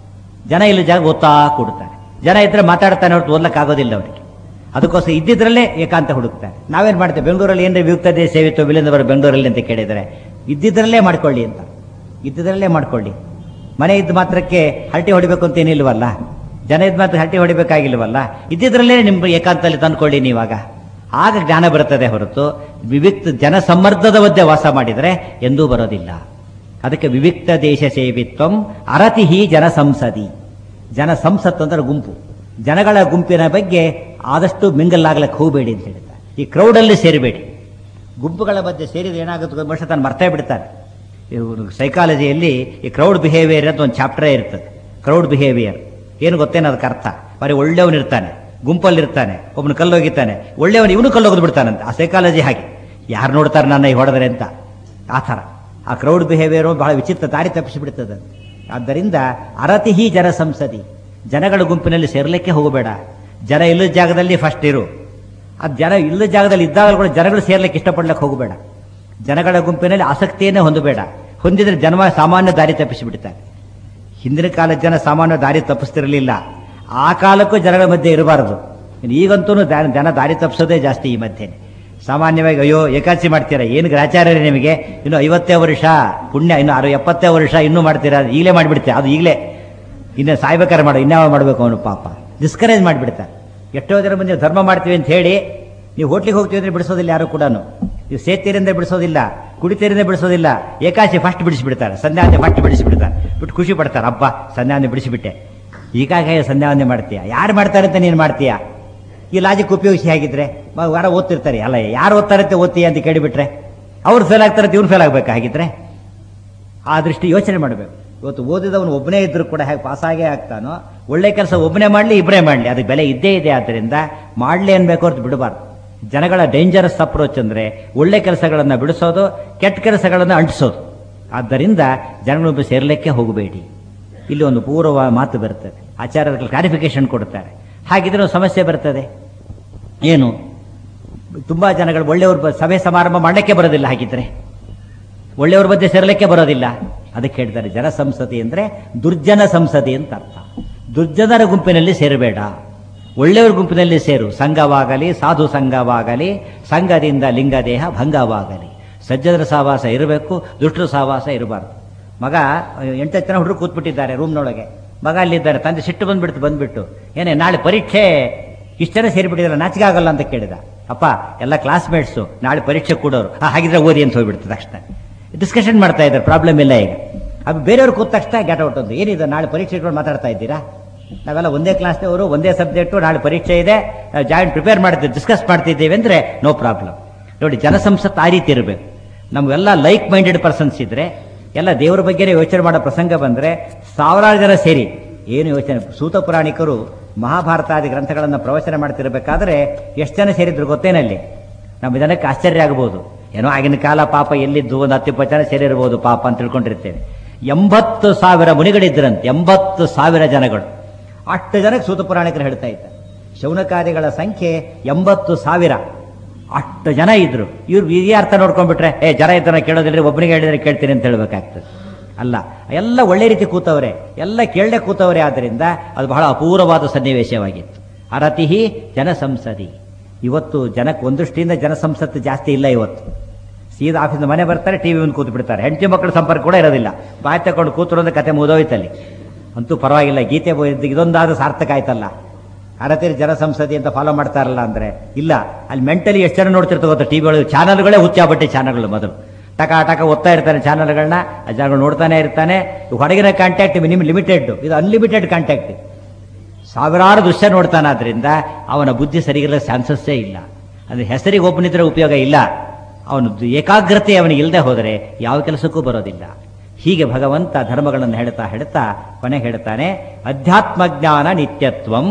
ಜನ ಇಲ್ಲ ಜಾಗ ಓದ್ತಾ ಕೊಡ್ತಾನೆ ಜನ ಇದ್ರೆ ಮಾತಾಡ್ತಾನೆ ಹೊರತು ಓದ್ಲಕ್ಕಾಗೋದಿಲ್ಲ ಅವನಿಗೆ ಅದಕ್ಕೋಸ್ಕರ ಇದ್ದಿದ್ರಲ್ಲೇ ಏಕಾಂತ ಹುಡುಕ್ತಾರೆ ನಾವೇನು ಮಾಡ್ತೇವೆ ಬೆಂಗಳೂರಲ್ಲಿ ಏನ್ರಿ ವಿಯುಕ್ತ ದೇಶ ಸೇವಿತ್ವ ಬಿಲ್ಲಿಂದ ಬರೋ ಬೆಂಗಳೂರಲ್ಲಿ ಅಂತ ಕೇಳಿದರೆ ಇದ್ದಿದ್ರಲ್ಲೇ ಮಾಡ್ಕೊಳ್ಳಿ ಅಂತ ಇದ್ದಿದ್ರಲ್ಲೇ ಮಾಡ್ಕೊಳ್ಳಿ ಮನೆ ಇದ್ದ ಮಾತ್ರಕ್ಕೆ ಹರಟಿ ಹೊಡಿಬೇಕು ಅಂತ ಏನಿಲ್ವಲ್ಲ ಜನ ಇದ್ದ ಮಾತ್ರ ಹರಟಿ ಹೊಡಿಬೇಕಾಗಿಲ್ವಲ್ಲ ಇದ್ದಿದ್ರಲ್ಲೇ ನಿಮ್ಮ ಏಕಾಂತದಲ್ಲಿ ತಂದ್ಕೊಳ್ಳಿ ನೀವಾಗ ಆಗ ಜ್ಞಾನ ಬರುತ್ತದೆ ಹೊರತು ವಿವಿಕ್ತ ಜನಸಮ್ಮರ್ದದ ಮಧ್ಯೆ ವಾಸ ಮಾಡಿದರೆ ಎಂದೂ ಬರೋದಿಲ್ಲ ಅದಕ್ಕೆ ವಿವಿಕ್ತ ದೇಶ ಸೇವಿತ್ವಂ ಅರತಿಹಿ ಜನ ಸಂಸದಿ ಜನ ಸಂಸತ್ ಅಂದ್ರೆ ಗುಂಪು ಜನಗಳ ಗುಂಪಿನ ಬಗ್ಗೆ ಆದಷ್ಟು ಮಿಂಗಲ್ಲಾಗ್ಲಕ್ಕೆ ಹೋಗಬೇಡಿ ಅಂತ ಹೇಳ್ತಾರೆ ಈ ಕ್ರೌಡಲ್ಲಿ ಸೇರಬೇಡಿ ಗುಂಪುಗಳ ಮಧ್ಯೆ ಸೇರಿದ್ರೆ ಏನಾಗುತ್ತೆ ಮನುಷ್ಯ ತಾನು ಮರ್ತೇ ಬಿಡ್ತಾನೆ ಇವ್ರು ಸೈಕಾಲಜಿಯಲ್ಲಿ ಈ ಕ್ರೌಡ್ ಬಿಹೇವಿಯರ್ ಅಂತ ಒಂದು ಚಾಪ್ಟರೇ ಇರ್ತದೆ ಕ್ರೌಡ್ ಬಿಹೇವಿಯರ್ ಏನು ಗೊತ್ತೇನು ಅದಕ್ಕೆ ಅರ್ಥ ಬರೀ ಒಳ್ಳೆಯವನಿರ್ತಾನೆ ಗುಂಪಲ್ಲಿರ್ತಾನೆ ಒಬ್ಬನು ಕಲ್ಲೋಗಿತಾನೆ ಒಳ್ಳೆಯವನು ಇವನು ಕಲ್ಲೋಗದು ಬಿಡ್ತಾನಂತೆ ಆ ಸೈಕಾಲಜಿ ಹಾಗೆ ಯಾರು ನೋಡ್ತಾರೆ ನನ್ನ ಈ ಹೊಡೆದ್ರೆ ಅಂತ ಆ ಥರ ಆ ಕ್ರೌಡ್ ಬಿಹೇವಿಯರ್ ಬಹಳ ವಿಚಿತ್ರ ದಾರಿ ತಪ್ಪಿಸಿಬಿಡ್ತದೆ ಆದ್ದರಿಂದ ಅರತಿಹಿ ಜನ ಸಂಸದಿ ಜನಗಳ ಗುಂಪಿನಲ್ಲಿ ಸೇರ್ಲಿಕ್ಕೆ ಹೋಗಬೇಡ ಜನ ಇಲ್ಲದ ಜಾಗದಲ್ಲಿ ಫಸ್ಟ್ ಇರು ಆ ಜನ ಇಲ್ಲದ ಜಾಗದಲ್ಲಿ ಇದ್ದಾಗಲೂ ಕೂಡ ಜನಗಳು ಸೇರ್ಲಿಕ್ಕೆ ಇಷ್ಟಪಡ್ಲಿಕ್ಕೆ ಹೋಗಬೇಡ ಜನಗಳ ಗುಂಪಿನಲ್ಲಿ ಆಸಕ್ತಿಯನ್ನೇ ಹೊಂದಬೇಡ ಹೊಂದಿದ್ರೆ ಜನ ಸಾಮಾನ್ಯ ದಾರಿ ತಪ್ಪಿಸಿಬಿಡ್ತಾರೆ ಹಿಂದಿನ ಕಾಲದ ಜನ ಸಾಮಾನ್ಯ ದಾರಿ ತಪ್ಪಿಸ್ತಿರಲಿಲ್ಲ ಆ ಕಾಲಕ್ಕೂ ಜನಗಳ ಮಧ್ಯೆ ಇರಬಾರದು ಈಗಂತೂ ಜನ ದಾರಿ ತಪ್ಪಿಸೋದೇ ಜಾಸ್ತಿ ಈ ಮಧ್ಯೆ ಸಾಮಾನ್ಯವಾಗಿ ಅಯ್ಯೋ ಏಕಾದಶಿ ಮಾಡ್ತೀರಾ ಏನು ಗ್ರಾಚಾರ್ಯ ನಿಮಗೆ ಇನ್ನು ಐವತ್ತೇ ವರ್ಷ ಪುಣ್ಯ ಇನ್ನು ಅರು ಎಪ್ಪತ್ತೇ ವರ್ಷ ಇನ್ನೂ ಮಾಡ್ತೀರಾ ಈಗಲೇ ಮಾಡಿಬಿಡ್ತೀರಾ ಅದು ಈಗಲೇ ಇನ್ನು ಸಾಯ್ಬೇಕಾದ್ರೆ ಮಾಡೋ ಇನ್ಯಾವ ಮಾಡಬೇಕು ಅವನು ಪಾಪ ಡಿಸ್ಕರೇಜ್ ಮಾಡಿಬಿಡ್ತಾರೆ ಎಷ್ಟೋ ಜನ ಮಂದಿ ಧರ್ಮ ಮಾಡ್ತೀವಿ ಅಂತ ಹೇಳಿ ನೀವು ಹೋಟ್ಲಿಗೆ ಹೋಗ್ತೀವಿ ಅಂದ್ರೆ ಬಿಡಿಸೋದಿಲ್ಲ ಯಾರು ಕೂಡ ನೀವು ಸೇತೀರಿಂದ ಬಿಡಿಸೋದಿಲ್ಲ ಕುಡಿತೀರಿಂದ ಬಿಡಿಸೋದಿಲ್ಲ ಏಕಾಶಿ ಫಸ್ಟ್ ಬಿಡಿಸಿಬಿಡ್ತಾರೆ ಸಂಧ್ಯಾವಂದೆ ಫಸ್ಟ್ ಬಿಡಿಸಿಬಿಡ್ತಾರೆ ಬಿಟ್ಟು ಖುಷಿ ಪಡ್ತಾರೆ ಹಬ್ಬ ಸಂಧ್ಯಾವಂದೆ ಬಿಡಿಸಿಬಿಟ್ಟೆ ಈಗಾಗ ಸಂಧ್ಯಾವಂದೆ ಮಾಡ್ತೀಯ ಯಾರು ಮಾಡ್ತಾರೆ ಅಂತ ನೀನು ಮಾಡ್ತೀಯಾ ಈ ಲಾಜಿಕ್ ಉಪಯೋಗಿಸಿ ಹಾಗಿದ್ರೆ ಮ- ಯಾರೋ ಓದ್ತಿರ್ತಾರೆ ಅಲ್ಲ ಯಾರು ಓದ್ತಾರಂತೆ ಓದ್ತೀಯ ಅಂತ ಕೇಳಿಬಿಟ್ರೆ ಅವ್ರು ಫೇಲ್ ಆಗ್ತಾರೆ ಇವ್ನು ಫೇಲ್ ಆಗ್ಬೇಕಾ ಹಾಗಿದ್ರೆ ಆ ದೃಷ್ಟಿ ಯೋಚನೆ ಮಾಡಬೇಕು ಇವತ್ತು ಓದಿದವನು ಒಬ್ಬನೇ ಇದ್ರೂ ಕೂಡ ಹೇಗೆ ಪಾಸಾಗೇ ಆಗ್ತಾನೋ ಒಳ್ಳೆ ಕೆಲಸ ಒಬ್ಬನೇ ಮಾಡಲಿ ಇಬ್ಬರೇ ಮಾಡಲಿ ಅದಕ್ಕೆ ಬೆಲೆ ಇದ್ದೇ ಇದೆ ಆದ್ದರಿಂದ ಮಾಡಲಿ ಅನ್ಬೇಕು ಹೊರತು ಬಿಡಬಾರ್ದು ಜನಗಳ ಡೇಂಜರಸ್ ಅಪ್ರೋಚ್ ಅಂದ್ರೆ ಒಳ್ಳೆ ಕೆಲಸಗಳನ್ನು ಬಿಡಿಸೋದು ಕೆಟ್ಟ ಕೆಲಸಗಳನ್ನು ಅಂಟಿಸೋದು ಆದ್ದರಿಂದ ಜನಗಳೊಬ್ಬ ಸೇರ್ಲಿಕ್ಕೆ ಹೋಗಬೇಡಿ ಇಲ್ಲಿ ಒಂದು ಪೂರ್ವ ಮಾತು ಬರ್ತದೆ ಆಚಾರ್ಯರು ಕ್ಲಾರಿಫಿಕೇಶನ್ ಕೊಡ್ತಾರೆ ಹಾಗಿದ್ರೆ ಒಂದು ಸಮಸ್ಯೆ ಬರ್ತದೆ ಏನು ತುಂಬಾ ಜನಗಳು ಒಳ್ಳೆಯವ್ರ ಬ- ಸಭೆ ಸಮಾರಂಭ ಮಾಡಲಿಕ್ಕೆ ಬರೋದಿಲ್ಲ ಹಾಗಿದ್ರೆ ಒಳ್ಳೆಯವ್ರ ಮಧ್ಯೆ ಸೇರಲಿಕ್ಕೆ ಬರೋದಿಲ್ಲ ಅದಕ್ಕೆ ಹೇಳ್ತಾರೆ ಜನ ಸಂಸತಿ ಅಂದ್ರೆ ದುರ್ಜನ ಸಂಸತಿ ಅಂತ ಅರ್ಥ ದುರ್ಜನರ ಗುಂಪಿನಲ್ಲಿ ಸೇರಬೇಡ ಒಳ್ಳೆಯವ್ರ ಗುಂಪಿನಲ್ಲಿ ಸೇರು ಸಂಘವಾಗಲಿ ಸಾಧು ಸಂಘವಾಗಲಿ ಸಂಘದಿಂದ ಲಿಂಗದೇಹ ಭಂಗವಾಗಲಿ ಸಜ್ಜನರ ಸಹವಾಸ ಇರಬೇಕು ದುಷ್ಟರ ಸಹವಾಸ ಇರಬಾರ್ದು ಮಗ ಎಂಟತ್ತು ಜನ ಹುಡುಗರು ಕೂತ್ಬಿಟ್ಟಿದ್ದಾರೆ ರೂಮ್ನೊಳಗೆ ಮಗ ಅಲ್ಲಿದ್ದಾರೆ ತಂದೆ ಸಿಟ್ಟು ಬಂದ್ಬಿಡ್ತು ಬಂದ್ಬಿಟ್ಟು ಏನೇ ನಾಳೆ ಪರೀಕ್ಷೆ ಇಷ್ಟು ಜನ ಸೇರಿಬಿಟ್ಟಿದ್ರೆ ನಾಚಿಕೆ ಆಗಲ್ಲ ಅಂತ ಕೇಳಿದ ಅಪ್ಪ ಎಲ್ಲ ಕ್ಲಾಸ್ಮೇಟ್ಸು ನಾಳೆ ಪರೀಕ್ಷೆ ಕೊಡೋರು ಆ, ಹಾಗಿದ್ರೆ ಓದಿ ಅಂತ ಹೋಗ್ಬಿಡ್ತದೆ ತಕ್ಷಣ ಡಿಸ್ಕಷನ್ ಮಾಡ್ತಾ ಇದ್ದಾರೆ ಪ್ರಾಬ್ಲಮ್ ಇಲ್ಲ ಈಗ ಅದು ಬೇರೆಯವ್ರು ಕೂತ ತಕ್ಷಣ ಗ್ಯಾಟ್ ಔಟ್ ಒಂದು ಏನಿದೆ ನಾಳೆ ಪರೀಕ್ಷೆ ಇಟ್ಕೊಂಡು ಮಾತಾಡ್ತಾ ಇದ್ದೀರಾ ನಾವೆಲ್ಲ ಒಂದೇ ಕ್ಲಾಸ್ನವರು ಒಂದೇ ಸಬ್ಜೆಕ್ಟು ನಾಳೆ ಪರೀಕ್ಷೆ ಇದೆ ಜಾಯಿಂಟ್ ಪ್ರಿಪೇರ್ ಮಾಡ್ತೀವಿ ಡಿಸ್ಕಸ್ ಮಾಡ್ತಿದ್ದೀವಿ ಅಂದ್ರೆ ನೋ ಪ್ರಾಬ್ಲಮ್ ನೋಡಿ ಜನಸಂಸತ್ ಆ ರೀತಿ ಇರಬೇಕು ನಮಗೆಲ್ಲ ಲೈಕ್ ಮೈಂಡೆಡ್ ಪರ್ಸನ್ಸ್ ಇದ್ರೆ ಎಲ್ಲ ದೇವರ ಬಗ್ಗೆನೇ ಯೋಚನೆ ಮಾಡೋ ಪ್ರಸಂಗ ಬಂದ್ರೆ ಸಾವಿರಾರು ಜನ ಸೇರಿ ಏನು ಯೋಚನೆ ಸೂತ ಪುರಾಣಿಕರು ಮಹಾಭಾರತಾದಿ ಗ್ರಂಥಗಳನ್ನು ಪ್ರವಚನ ಮಾಡ್ತಿರ್ಬೇಕಾದ್ರೆ ಎಷ್ಟು ಜನ ಸೇರಿದ್ರು ಗೊತ್ತೇನಲ್ಲಿ ನಮ್ಮ ಜನಕ್ಕೆ ಆಶ್ಚರ್ಯ ಆಗಬಹುದು ಏನೋ ಆಗಿನ ಕಾಲ ಪಾಪ ಎಲ್ಲಿದ್ದು ಒಂದು ಹತ್ತು ಇಪ್ಪತ್ತು ಜನ ಸೇರಿರ್ಬೋದು ಪಾಪ ಅಂತ ತಿಳ್ಕೊಂಡಿರ್ತೇವೆ ಎಂಬತ್ತು ಸಾವಿರ ಮುನಿಗಳಿದ್ರಂತೆ ಎಂಬತ್ತು ಸಾವಿರ ಜನಗಳು ಅಷ್ಟು ಜನಕ್ಕೆ ಸೂತ ಪುರಾಣಿಕರು ಹೇಳ್ತಾ ಇದ್ದಾರೆ ಶೌನಕಾದಿಗಳ ಸಂಖ್ಯೆ ಎಂಬತ್ತು ಸಾವಿರ ಅಷ್ಟು ಜನ ಇದ್ರು ಇವ್ರು ಈ ಅರ್ಥ ನೋಡ್ಕೊಂಡ್ಬಿಟ್ರೆ ಏ ಜನ ಇದ್ದಾರ ಕೇಳೋದಿಲ್ಲ ಒಬ್ಬನಿಗೆ ಹೇಳಿದ್ರೆ ಕೇಳ್ತೀನಿ ಅಂತ ಹೇಳ್ಬೇಕಾಗ್ತದೆ ಅಲ್ಲ ಎಲ್ಲ ಒಳ್ಳೆ ರೀತಿ ಕೂತವ್ರೆ ಎಲ್ಲ ಕೇಳದೆ ಕೂತವ್ರೆ ಆದ್ರಿಂದ ಅದು ಬಹಳ ಅಪೂರ್ವವಾದ ಸನ್ನಿವೇಶವಾಗಿತ್ತು ಅರತಿಹಿ ಜನಸಂಸದಿ ಇವತ್ತು ಜನಕ್ಕೆ ಒಂದು ದೃಷ್ಟಿಯಿಂದ ಜನಸಂಸತ್ತು ಜಾಸ್ತಿ ಇಲ್ಲ ಇವತ್ತು ಸೀದಾ ಆಫೀಸ್ ಮನೆ ಬರ್ತಾರೆ ಟಿವಿ ಮುಂದೆ ಕೂತು ಬಿಡ್ತಾರೆ ಹೆಂಡತಿ ಮಕ್ಕಳ ಸಂಪರ್ಕ ಕೂಡ ಇರೋದಿಲ್ಲ ಬಾಯಿ ತಗೊಂಡು ಕೂತರು ಅಂದ್ರೆ ಕತೆ ಮುಗಿದೋಯ್ತಲ್ಲಿ ಅಂತೂ ಪರವಾಗಿಲ್ಲ ಗೀತೆ ಬರೆದಿದ್ದು ಇದೊಂದಾದ ಸಾರ್ಥಕ ಆಯ್ತಲ್ಲ ಅರತೀರಿ ಜನಸಂಸದಿ ಅಂತ ಫಾಲೋ ಮಾಡ್ತಾರಲ್ಲ ಅಂದ್ರೆ ಇಲ್ಲ ಅಲ್ಲಿ ಮೆಂಟಲಿ ಎಷ್ಟು ಜನ ನೋಡ್ತಿರ್ತಾರೆ ಗೊತ್ತಾ ಟಿವಿ ಒಳಗೆ ಚಾನಲ್ಗಳೇ ಹುಚ್ಚಾಬಟ್ಟೆ ಚಾನಲ್ಗಳು ಮೊದಲು ಟಕ ಟಕ ಓದ್ತಾ ಇರ್ತಾನೆ ಚಾನಲ್ಗಳನ್ನ ಆ ಜನಗಳು ನೋಡ್ತಾನೆ ಇರ್ತಾನೆ ಇವು ಹೊರಗಿನ ಕಾಂಟ್ಯಾಕ್ಟ್ ಮಿನಿಮಮ್ ಲಿಮಿಟೆಡ್ ಇದು ಅನ್ಲಿಮಿಟೆಡ್ ಕಾಂಟ್ಯಾಕ್ಟ್ ಸಾವಿರಾರು ದೃಶ್ಯ ನೋಡ್ತಾನಾದ್ರಿಂದ ಅವನ ಬುದ್ಧಿ ಸರಿಗಿರೋ ಚಾನ್ಸಸ್ಸೇ ಇಲ್ಲ ಅಂದ್ರೆ ಹೆಸರಿಗೆ ಒಬ್ಬನಿದ್ರೆ ಉಪಯೋಗ ಇಲ್ಲ ಅವನು ಏಕಾಗ್ರತೆ ಅವನಿಗೆ ಇಲ್ಲದೆ ಹೋದರೆ ಯಾವ ಕೆಲಸಕ್ಕೂ ಬರೋದಿಲ್ಲ ಹೀಗೆ ಭಗವಂತ ಧರ್ಮಗಳನ್ನು ಹೇಳ್ತಾ ಹೇಳ್ತಾ ಕೊನೆ ಹೇಳ್ತಾನೆ ಅಧ್ಯಾತ್ಮ ಜ್ಞಾನ ನಿತ್ಯತ್ವಂ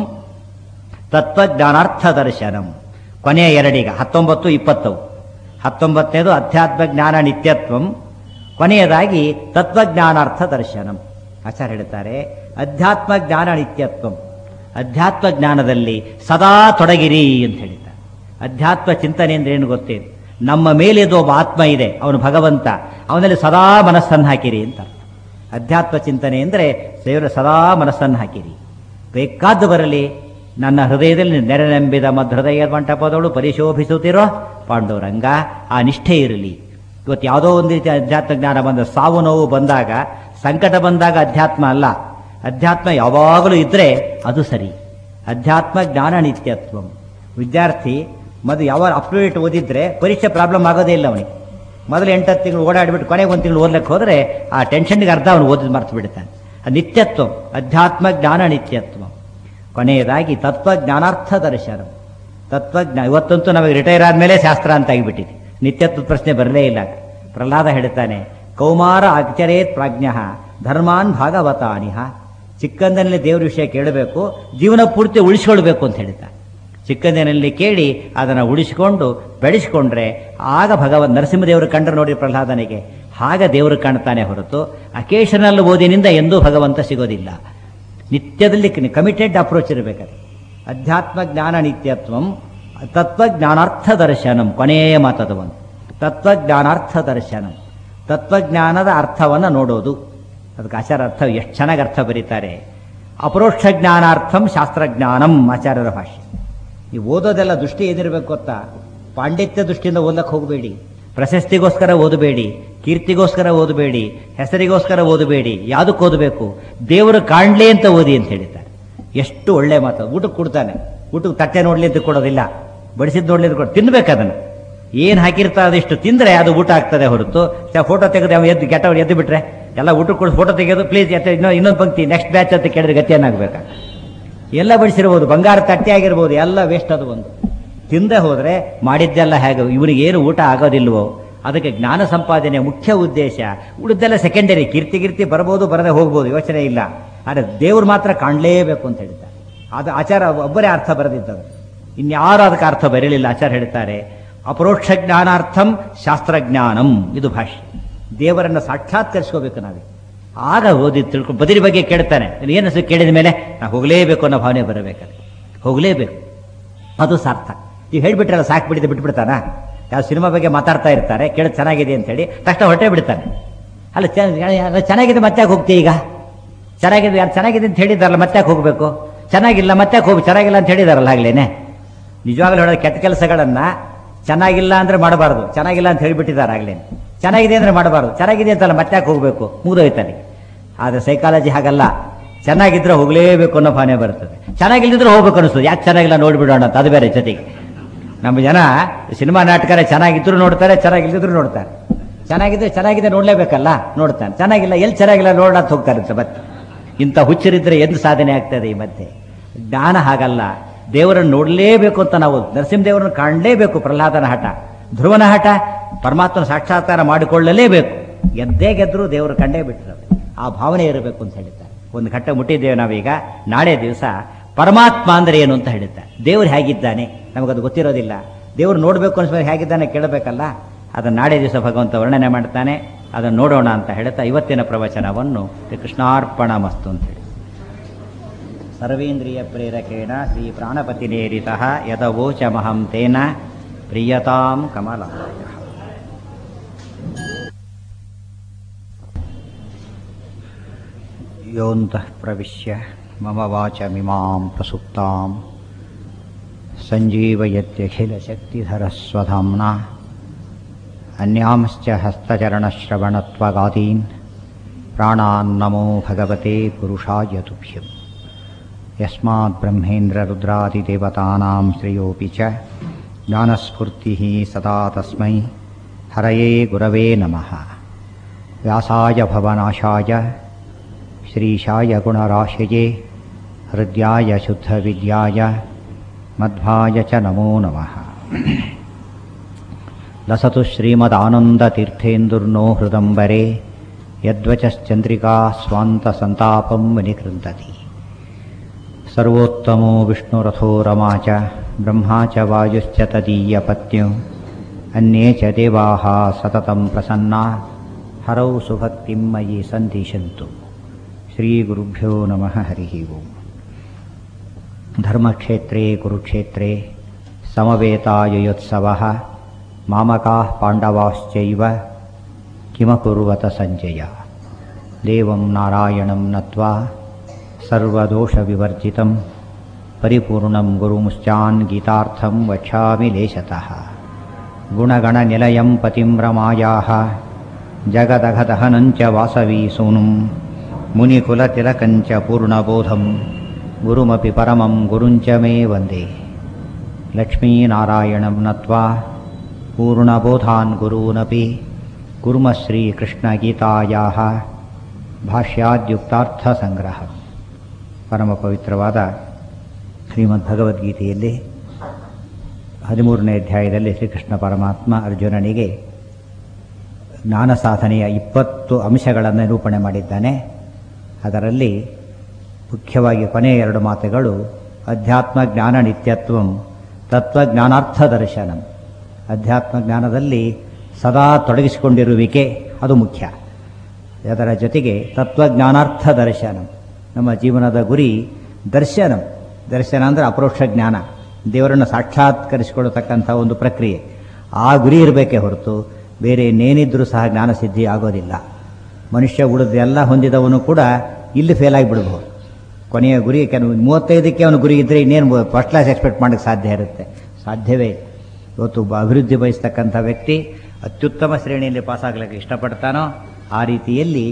ತತ್ವಜ್ಞಾನಾರ್ಥ ದರ್ಶನಂ ಕೊನೆಯ ಎರಡೀಗ ಹತ್ತೊಂಬತ್ತು ಇಪ್ಪತ್ತವು ಹತ್ತೊಂಬತ್ತನೇದು ಅಧ್ಯಾತ್ಮ ಜ್ಞಾನ ನಿತ್ಯತ್ವಂ ಕೊನೆಯದಾಗಿ ತತ್ವಜ್ಞಾನಾರ್ಥ ದರ್ಶನಂ ಆಚಾರ್ಯ ಹೇಳ್ತಾರೆ ಅಧ್ಯಾತ್ಮ ಜ್ಞಾನ ನಿತ್ಯತ್ವಂ ಅಧ್ಯಾತ್ಮ ಜ್ಞಾನದಲ್ಲಿ ಸದಾ ತೊಡಗಿರಿ ಅಂತ ಹೇಳಿದ್ದಾರೆ ಅಧ್ಯಾತ್ಮ ಚಿಂತನೆ ಅಂದ್ರೆ ಏನು ಗೊತ್ತೇನು ನಮ್ಮ ಮೇಲಿದು ಒಬ್ಬ ಆತ್ಮ ಇದೆ ಅವನು ಭಗವಂತ ಅವನಲ್ಲಿ ಸದಾ ಮನಸ್ಸನ್ನು ಹಾಕಿರಿ ಅಂತ ಅಧ್ಯಾತ್ಮ ಚಿಂತನೆ ಅಂದರೆ ದೇವರ ಸದಾ ಮನಸ್ಸನ್ನು ಹಾಕಿರಿ ಬೇಕಾದ್ದು ಬರಲಿ ನನ್ನ ಹೃದಯದಲ್ಲಿ ನೆರೆನೆಂಬಿದ ಮಧ್ಹೃದಯ ಮಂಟಪದಳು ಪರಿಶೋಭಿಸುತ್ತಿರೋ ಪಾಂಡುರಂಗ ಆ ನಿಷ್ಠೆ ಇರಲಿ ಇವತ್ತು ಯಾವುದೋ ಒಂದು ರೀತಿ ಅಧ್ಯಾತ್ಮ ಜ್ಞಾನ ಬಂದ ಸಾವು ನೋವು ಬಂದಾಗ ಸಂಕಟ ಬಂದಾಗ ಅಧ್ಯಾತ್ಮ ಅಲ್ಲ ಅಧ್ಯಾತ್ಮ ಯಾವಾಗಲೂ ಇದ್ರೆ ಅದು ಸರಿ ಅಧ್ಯಾತ್ಮ ಜ್ಞಾನ ನಿತ್ಯತ್ವಂ ವಿದ್ಯಾರ್ಥಿ ಮೊದಲು ಯಾವ ಅಪ್ ಟು ಡೇಟ್ ಓದಿದ್ರೆ ಪರೀಕ್ಷೆ ಪ್ರಾಬ್ಲಮ್ ಆಗೋದೇ ಇಲ್ಲ ಅವನಿಗೆ ಮೊದಲು ಎಂಟತ್ತು ತಿಂಗಳು ಓಡಾಡಿಬಿಟ್ಟು ಕೊನೆಗೆ ಒಂದು ತಿಂಗಳು ಓದ್ಲಿಕ್ಕೆ ಹೋದರೆ ಆ ಟೆನ್ಷನ್ಗೆ ಅರ್ಧ ಅವನು ಓದಿದ್ ಮರ್ತು ಬಿಡ್ತಾನೆ ಅದು ನಿತ್ಯತ್ವ ಅಧ್ಯಾತ್ಮ ಜ್ಞಾನ ನಿತ್ಯತ್ವ ಕೊನೆಯದಾಗಿ ತತ್ವಜ್ಞಾನಾರ್ಥ ದರ್ಶನ ತತ್ವಜ್ಞಾನ ಇವತ್ತಂತೂ ನಮಗೆ ರಿಟೈರ್ ಆದಮೇಲೆ ಶಾಸ್ತ್ರ ಅಂತ ಆಗಿಬಿಟ್ಟಿದೆ ನಿತ್ಯತ್ವದ ಪ್ರಶ್ನೆ ಬರಲೇ ಇಲ್ಲ ಪ್ರಹ್ಲಾದ ಹೇಳ್ತಾನೆ ಕೌಮಾರ ಅಚರೇತ್ ಪ್ರಾಜ್ಞ ಧರ್ಮಾನ್ ಭಾಗವತಾನಿಹ ಚಿಕ್ಕಂದಿನಲ್ಲಿ ದೇವ್ರ ವಿಷಯ ಕೇಳಬೇಕು ಜೀವನ ಪೂರ್ತಿ ಉಳಿಸ್ಕೊಳ್ಬೇಕು ಅಂತ ಹೇಳ್ತಾನೆ ಚಿಕ್ಕಂದಿನಲ್ಲಿ ಕೇಳಿ ಅದನ್ನು ಉಳಿಸಿಕೊಂಡು ಬೆಳೆಸಿಕೊಂಡ್ರೆ ಆಗ ಭಗವಂತ ನರಸಿಂಹದೇವರು ಕಂಡ್ರೆ ನೋಡಿ ಪ್ರಹ್ಲಾದನಿಗೆ ಆಗ ದೇವರು ಕಾಣ್ತಾನೆ ಹೊರತು ಅಕೇಶನಲ್ ಓದಿನಿಂದ ಎಂದೂ ಭಗವಂತ ಸಿಗೋದಿಲ್ಲ ನಿತ್ಯದಲ್ಲಿ ಕಮಿಟೆಡ್ ಅಪ್ರೋಚ್ ಇರಬೇಕಾದ್ರೆ ಅಧ್ಯಾತ್ಮ ಜ್ಞಾನ ನಿತ್ಯತ್ವಂ ತತ್ವಜ್ಞಾನಾರ್ಥ ದರ್ಶನಂ ಕೊನೆಯ ಮಾತದ ಒಂದು ತತ್ವಜ್ಞಾನಾರ್ಥ ದರ್ಶನಂ ತತ್ವಜ್ಞಾನದ ಅರ್ಥವನ್ನು ನೋಡೋದು ಅದಕ್ಕೆ ಆಚಾರ ಅರ್ಥ ಎಷ್ಟು ಚೆನ್ನಾಗಿ ಅರ್ಥ ಬರೀತಾರೆ ಅಪರೋಕ್ಷ ಜ್ಞಾನಾರ್ಥಂ ಶಾಸ್ತ್ರಜ್ಞಾನಂ ಆಚಾರ್ಯರ ಭಾಷೆ ನೀವು ಓದೋದೆಲ್ಲ ದೃಷ್ಟಿ ಏನಿರಬೇಕು ಗೊತ್ತಾ ಪಾಂಡಿತ್ಯ ದೃಷ್ಟಿಯಿಂದ ಓದಕ್ಕೆ ಹೋಗಬೇಡಿ ಪ್ರಶಸ್ತಿಗೋಸ್ಕರ ಓದಬೇಡಿ ಕೀರ್ತಿಗೋಸ್ಕರ ಓದಬೇಡಿ ಹೆಸರಿಗೋಸ್ಕರ ಓದಬೇಡಿ ಯಾವುದಕ್ಕೆ ಓದಬೇಕು ದೇವರು ಕಾಣ್ಲಿ ಅಂತ ಓದಿ ಅಂತ ಹೇಳಿದ್ದಾರೆ ಎಷ್ಟು ಒಳ್ಳೆ ಮಾತು ಊಟಕ್ಕೆ ಕೊಡ್ತಾನೆ ಊಟಕ್ಕೆ ತಟ್ಟೆ ನೋಡ್ಲಿ ಅಂತ ಕೊಡೋದಿಲ್ಲ ಬಡಿಸಿದ್ ನೋಡ್ಲಿ ಅಂತ ಕೊಡ ತಿನ್ಬೇಕು ಅದನ್ನು ಏನು ಹಾಕಿರ್ತಾರೆ ಅದಿಷ್ಟು ತಿಂದರೆ ಅದು ಊಟ ಆಗ್ತದೆ ಹೊರತು ಫೋಟೋ ತೆಗೆದು ಅವ ಎದ್ದು ಕೆಟ್ಟವ್ರು ಎದ್ದು ಬಿಟ್ರೆ ಎಲ್ಲ ಊಟಕ್ಕೆ ಕೊಡು ಫೋಟೋ ತೆಗೆದು ಪ್ಲೀಸ್ ಎತ್ತ ಇನ್ನೂ ಇನ್ನೊಂದು ಪಂಕ್ತಿ ನೆಕ್ಸ್ಟ್ ಬ್ಯಾಚ್ ಅಂತ ಕೇಳಿದ್ರೆ ಗತಿ ಏನಾಗಬೇಕಾ ಎಲ್ಲ ಬಡಿಸಿರ್ಬೋದು ಬಂಗಾರ ತಟ್ಟೆ ಆಗಿರ್ಬೋದು ಎಲ್ಲ ವೇಸ್ಟ್ ಅದು ಒಂದು ತಿಂದೆ ಹೋದ್ರೆ ಮಾಡಿದ್ದೆಲ್ಲ ಹೇಗೆ ಇವನಿಗೆ ಏನು ಊಟ ಆಗೋದಿಲ್ವೋ ಅದಕ್ಕೆ ಜ್ಞಾನ ಸಂಪಾದನೆ ಮುಖ್ಯ ಉದ್ದೇಶ ಉಳಿದೆಲ್ಲ ಸೆಕೆಂಡರಿ ಕೀರ್ತಿ ಕೀರ್ತಿ ಬರ್ಬೋದು ಬರದೆ ಹೋಗ್ಬೋದು ಯೋಚನೆ ಇಲ್ಲ ಆದರೆ ದೇವ್ರು ಮಾತ್ರ ಕಾಣಲೇಬೇಕು ಅಂತ ಹೇಳ್ತಾರೆ ಅದು ಆಚಾರ ಒಬ್ಬರೇ ಅರ್ಥ ಬರೆದಿದ್ದದು ಇನ್ಯಾರು ಅದಕ್ಕೆ ಅರ್ಥ ಬರಲಿಲ್ಲ ಆಚಾರ ಹೇಳ್ತಾರೆ ಅಪರೋಕ್ಷ ಜ್ಞಾನಾರ್ಥಂ ಶಾಸ್ತ್ರಜ್ಞಾನಂ ಇದು ಭಾಷೆ ದೇವರನ್ನು ಸಾಕ್ಷಾತ್ಕರಿಸ್ಕೋಬೇಕು ನಾವೇ ಆಗ ಓದಿ ತಿಳ್ಕೊಂಡು ಬದಿರಿ ಬಗ್ಗೆ ಕೇಳ್ತಾನೆ ಏನು ಹೆಸರು ಕೇಳಿದ ಮೇಲೆ ನಾ ಹೋಗಲೇಬೇಕು ಅನ್ನೋ ಭಾವನೆ ಬರಬೇಕಾದ್ರೆ ಹೋಗಲೇಬೇಕು ಅದು ಸಾರ್ಥ ನೀವು ಹೇಳ್ಬಿಟ್ರಲ್ಲ ಸಾಕು ಬಿಡಿದೆ ಬಿಟ್ಬಿಡ್ತಾನ ಯಾವ ಸಿನಿಮಾ ಬಗ್ಗೆ ಮಾತಾಡ್ತಾ ಇರ್ತಾರೆ ಕೇಳಿ ಚೆನ್ನಾಗಿದೆ ಅಂತ ಹೇಳಿ ತಕ್ಷಣ ಹೊಟ್ಟೆ ಬಿಡ್ತಾನೆ ಅಲ್ಲ ಚೆ- ಚೆನ್ನಾಗಿದೆ ಮತ್ತೆ ಯಾಕೆ ಹೋಗ್ತೀವಿ ಈಗ ಚೆನ್ನಾಗಿದೆ ಯಾರು ಚೆನ್ನಾಗಿದೆ ಅಂತ ಹೇಳಿದಾರಲ್ಲ ಮತ್ತೆ ಯಾಕೆ ಹೋಗಬೇಕು ಚೆನ್ನಾಗಿಲ್ಲ ಮತ್ತೆ ಯಾಕೆ ಹೋಗಿ ಚೆನ್ನಾಗಿಲ್ಲ ಅಂತ ಹೇಳಿದಾರಲ್ಲ ಆಗ್ಲೇನೆ ನಿಜವಾಗ್ಲೂ ಹೇಳೋದು ಕೆಟ್ಟ ಕೆಲಸಗಳನ್ನ ಚೆನ್ನಾಗಿಲ್ಲ ಅಂದ್ರೆ ಮಾಡಬಾರ್ದು ಚೆನ್ನಾಗಿಲ್ಲ ಅಂತ ಹೇಳಿಬಿಟ್ಟಿದ್ದಾರೆ ಆಗ್ಲೇನೆ ಚೆನ್ನಾಗಿದೆ ಅಂದ್ರೆ ಮಾಡಬಾರ್ದು ಚೆನ್ನಾಗಿದೆ ಅಂತಲ್ಲ ಮತ್ತೆ ಯಾಕೆ ಹೋಗಬೇಕು ಮುಗಿದೋಯ್ತಾನೆ ಆದರೆ ಸೈಕಾಲಜಿ ಹಾಗಲ್ಲ ಚೆನ್ನಾಗಿದ್ರೆ ಹೋಗಲೇಬೇಕು ಅನ್ನೋ ಭಾವನೆ ಬರ್ತದೆ ಚೆನ್ನಾಗಿಲ್ಲದಿದ್ರೆ ಹೋಗ್ಬೇಕು ಅನಿಸ್ತದೆ ಯಾಕೆ ಚೆನ್ನಾಗಿಲ್ಲ ನೋಡ್ಬಿಡೋಣ ಅಂತ ಅದು ಬೇರೆ ಜೊತೆಗೆ ನಮ್ಮ ಜನ ಸಿನಿಮಾ ನಾಟಕನೇ ಚೆನ್ನಾಗಿದ್ರು ನೋಡ್ತಾರೆ ಚೆನ್ನಾಗಿಲ್ಲದಿದ್ರು ನೋಡ್ತಾರೆ ಚೆನ್ನಾಗಿದ್ರೆ ಚೆನ್ನಾಗಿದೆ ನೋಡ್ಲೇಬೇಕಲ್ಲ ನೋಡ್ತಾನೆ ಚೆನ್ನಾಗಿಲ್ಲ ಎಲ್ಲಿ ಚೆನ್ನಾಗಿಲ್ಲ ನೋಡೋಣ ಹೋಗ್ತಾರೆ ಮತ್ತೆ ಇಂಥ ಹುಚ್ಚರಿದ್ರೆ ಎಂದು ಸಾಧನೆ ಆಗ್ತದೆ ಈ ಮಧ್ಯೆ ಜ್ಞಾನ ಹಾಗಲ್ಲ ದೇವರನ್ನು ನೋಡಲೇಬೇಕು ಅಂತ ನಾವು ನರಸಿಂಹದೇವರನ್ನು ಕಾಣಲೇಬೇಕು ಪ್ರಹ್ಲಾದನ ಹಠ ಧ್ರುವನ ಹಠ ಪರಮಾತ್ಮನ ಸಾಕ್ಷಾತ್ಕಾರ ಮಾಡಿಕೊಳ್ಳಲೇಬೇಕು ಗೆದ್ದೇ ಗೆದ್ದರೂ ದೇವರು ಕಂಡೇ ಬಿಟ್ಟರು ಆ ಭಾವನೆ ಇರಬೇಕು ಅಂತ ಹೇಳಿದ್ದಾರೆ ಒಂದು ಘಟ್ಟ ಮುಟ್ಟಿದ್ದೇವೆ ನಾವೀಗ ನಾಳೆ ದಿವಸ ಪರಮಾತ್ಮ ಅಂದ್ರೆ ಏನು ಅಂತ ಹೇಳಿದ್ದಾರೆ ದೇವರು ಹೇಗಿದ್ದಾನೆ ನಮಗದು ಗೊತ್ತಿರೋದಿಲ್ಲ ದೇವರು ನೋಡಬೇಕು ಅನ್ಸ್ಮೇಲೆ ಹೇಗಿದ್ದಾನೆ ಕೇಳಬೇಕಲ್ಲ ಅದನ್ನು ನಾಳೆ ದಿವಸ ಭಗವಂತ ವರ್ಣನೆ ಮಾಡ್ತಾನೆ ಅದನ್ನು ನೋಡೋಣ ಅಂತ ಹೇಳ್ತಾ ಇವತ್ತಿನ ಪ್ರವಚನವನ್ನು ಶ್ರೀ ಕೃಷ್ಣಾರ್ಪಣ ಮಸ್ತು ಅಂತ ಹೇಳಿ ಸರ್ವೇಂದ್ರಿಯ ಪ್ರೇರಕೇಣ ಶ್ರೀ ಪ್ರಾಣಪತಿನೇರಿತ ಯದವೋಚಮಹಂ ತೇನ ಪ್ರಿಯತಾಂ ಕಮಲಾಯ ಯೋಂತಃ ಪ್ರವಿಶ್ಯ ಮಮ ವಾಚಮಿಮಾಂ ಪ್ರಸುಪ್ತಾಂ सञ्जीवयत्यखिलशक्तिधरस्वधाम्ना अन्यांश्च हस्तचरणश्रवणत्वगादीन् प्राणान्नमो भगवते पुरुषाय तुभ्यम् यस्माद्ब्रह्मेन्द्ररुद्रादिदेवतानां श्रेयोऽपि च ज्ञानस्फूर्तिः सदा तस्मै हरये गुरवे नमः व्यासाय भवनाशाय श्रीशाय गुणराशये हृद्याय शुद्धविद्याय मध्वाय च नमो नमः लसतु श्रीमदानन्दतीर्थेन्दुर्नो हृदम्बरे ಯದ್ವಚಶ್ಚಂದ್ರಿಕಾ ಸ್ವಾन्तसन्तापं विनिकृन्तति सर्वोत्तमो विष्णुरथो रमा च ब्रह्मा च वायुश्च तदीयपत्न्यौ अन्ये च देवाः सततं प्रसन्ना हरौ सुभक्तिं मयि सन्दिशन्तु श्रीगुरुभ्यो नमः हरिः ओम् धर्मक्षेत्रे कुरुक्षेत्रे समवेतायुयोत्सवः मामकाः पाण्डवाश्चैव किमकुर्वत सञ्जय देवं नारायणं नत्वा सर्वदोषविवर्जितं परिपूर्णं गुरुमुश्चान् गीतार्थं वक्षामि लेशतः गुणगणनिलयं पतिं रमायाः जगदघदहनञ्च वासवी सूनुं मुनिकुलतिलकञ्च पूर्णबोधं गुरुमपि परमं गुरुञ्च मे वन्दे लक्ष्मीनारायणं नत्वा पूर्णबोधान् गुरूनपि ಕುರ್ಮ ಶ್ರೀಕೃಷ್ಣಗೀತಾಯಾ ಭಾಷ್ಯಾದ್ಯುಕ್ತಾರ್ಥಸಂಗ್ರಹ ಪರಮ ಪವಿತ್ರವಾದ ಶ್ರೀಮದ್ ಭಗವದ್ಗೀತೆಯಲ್ಲಿ ಹದಿಮೂರನೇ ಅಧ್ಯಾಯದಲ್ಲಿ ಶ್ರೀಕೃಷ್ಣ ಪರಮಾತ್ಮ ಅರ್ಜುನನಿಗೆ ಜ್ಞಾನ ಸಾಧನೆಯ ಇಪ್ಪತ್ತು ಅಂಶಗಳನ್ನು ನಿರೂಪಣೆ ಮಾಡಿದ್ದಾನೆ ಅದರಲ್ಲಿ ಮುಖ್ಯವಾಗಿ ಕೊನೆಯ ಎರಡು ಮಾತುಗಳು ಅಧ್ಯಾತ್ಮ ಜ್ಞಾನ ನಿತ್ಯತ್ವಂ ತತ್ವಜ್ಞಾನಾರ್ಥ ದರ್ಶನಂ ಅಧ್ಯಾತ್ಮ ಜ್ಞಾನದಲ್ಲಿ ಸದಾ ತೊಡಗಿಸಿಕೊಂಡಿರುವಿಕೆ ಅದು ಮುಖ್ಯ ಅದರ ಜೊತೆಗೆ ತತ್ವಜ್ಞಾನಾರ್ಥ ದರ್ಶನ ನಮ್ಮ ಜೀವನದ ಗುರಿ ದರ್ಶನಂ ದರ್ಶನ ಅಂದರೆ ಅಪರೋಕ್ಷ ಜ್ಞಾನ ದೇವರನ್ನು ಸಾಕ್ಷಾತ್ಕರಿಸಿಕೊಳ್ಳತಕ್ಕಂಥ ಒಂದು ಪ್ರಕ್ರಿಯೆ ಆ ಗುರಿ ಇರಬೇಕೇ ಹೊರತು ಬೇರೆ ಇನ್ನೇನಿದ್ರೂ ಸಹ ಜ್ಞಾನ ಸಿದ್ಧಿ ಆಗೋದಿಲ್ಲ ಮನುಷ್ಯ ಉಳಿದೆಲ್ಲ ಹೊಂದಿದವನು ಕೂಡ ಇಲ್ಲಿ ಫೇಲ್ ಆಗಿಬಿಡ್ಬೋದು ಕೊನೆಯ ಗುರಿ ಕೆಲವು ಮೂವತ್ತೈದಕ್ಕೆ ಅವನು ಗುರಿ ಇದ್ದರೆ ಇನ್ನೇನು ಫಸ್ಟ್ ಕ್ಲಾಸ್ ಎಕ್ಸ್ಪೆಕ್ಟ್ ಮಾಡೋಕ್ಕೆ ಸಾಧ್ಯ ಇರುತ್ತೆ ಸಾಧ್ಯವೇ ಇಲ್ಲ. ಇವತ್ತು ಒಬ್ಬ ಅಭಿವೃದ್ಧಿ ಬಯಸ್ತಕ್ಕಂಥ ವ್ಯಕ್ತಿ ಅತ್ಯುತ್ತಮ ಶ್ರೇಣಿಯಲ್ಲಿ ಪಾಸಾಗಲಿಕ್ಕೆ ಇಷ್ಟಪಡ್ತಾನೋ ಆ ರೀತಿಯಲ್ಲಿ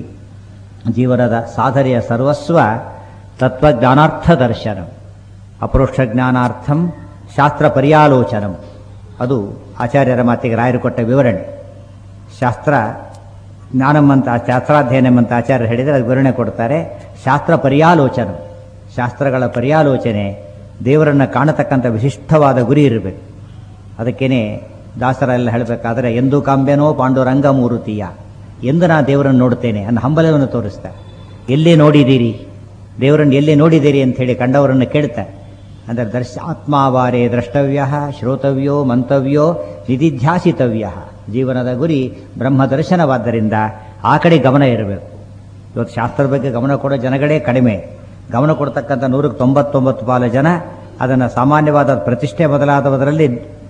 ಜೀವನದ ಸಾಧನೆಯ ಸರ್ವಸ್ವ ತತ್ವಜ್ಞಾನಾರ್ಥ ದರ್ಶನ ಅಪರೋಕ್ಷ ಜ್ಞಾನಾರ್ಥಂ ಶಾಸ್ತ್ರ ಪರ್ಯಾಲೋಚನಂ ಅದು ಆಚಾರ್ಯರ ಮಾತಿಗೆ ರಾಯರು ಕೊಟ್ಟ ವಿವರಣೆ ಶಾಸ್ತ್ರ ಜ್ಞಾನಮ್ಮಂತ ಶಾಸ್ತ್ರಾಧ್ಯಯನಂ ಅಂತ ಆಚಾರ್ಯರು ಹೇಳಿದರೆ ಅದು ವಿವರಣೆ ಕೊಡ್ತಾರೆ ಶಾಸ್ತ್ರ ಪರ್ಯಾಲೋಚನ ಶಾಸ್ತ್ರಗಳ ಪರ್ಯಾಲೋಚನೆ ದೇವರನ್ನು ಕಾಣತಕ್ಕಂಥ ವಿಶಿಷ್ಟವಾದ ಗುರಿ ಇರಬೇಕು ಅದಕ್ಕೇನೆ ದಾಸರೆಲ್ಲ ಹೇಳಬೇಕಾದ್ರೆ ಎಂದು ಕಾಂಬೆನೋ ಪಾಂಡುರಂಗ ಮೂರುತಿಯ ಎಂದು ನಾ ದೇವರನ್ನು ನೋಡ್ತೇನೆ ಅನ್ನೋ ಹಂಬಲವನ್ನು ತೋರಿಸ್ತಾರೆ ಎಲ್ಲಿ ನೋಡಿದ್ದೀರಿ ದೇವರನ್ನು ಎಲ್ಲಿ ನೋಡಿದ್ದೀರಿ ಅಂತ ಹೇಳಿ ಕಂಡವರನ್ನು ಕೇಳ್ತಾರೆ ಅಂದರೆ ದರ್ಶ ಆತ್ಮಾವಾರೇ ದ್ರಷ್ಟವ್ಯ ಶ್ರೋತವ್ಯೋ ಮಂತವ್ಯೋ ನಿಧಿಧ್ಯಾಸಿತವ್ಯ ಜೀವನದ ಗುರಿ ಬ್ರಹ್ಮ ದರ್ಶನವಾದ್ದರಿಂದ ಆ ಕಡೆ ಗಮನ ಇರಬೇಕು ಇವತ್ತು ಶಾಸ್ತ್ರದ ಬಗ್ಗೆ ಗಮನ ಕೊಡೋ ಜನಗಳೇ ಕಡಿಮೆ ಗಮನ ಕೊಡ್ತಕ್ಕಂಥ ನೂರಕ್ಕೆ ತೊಂಬತ್ತೊಂಬತ್ತು ಪಾಲು ಜನ ಅದನ್ನು ಸಾಮಾನ್ಯವಾದ ಪ್ರತಿಷ್ಠೆ ಮೊದಲಾದವದರಲ್ಲಿ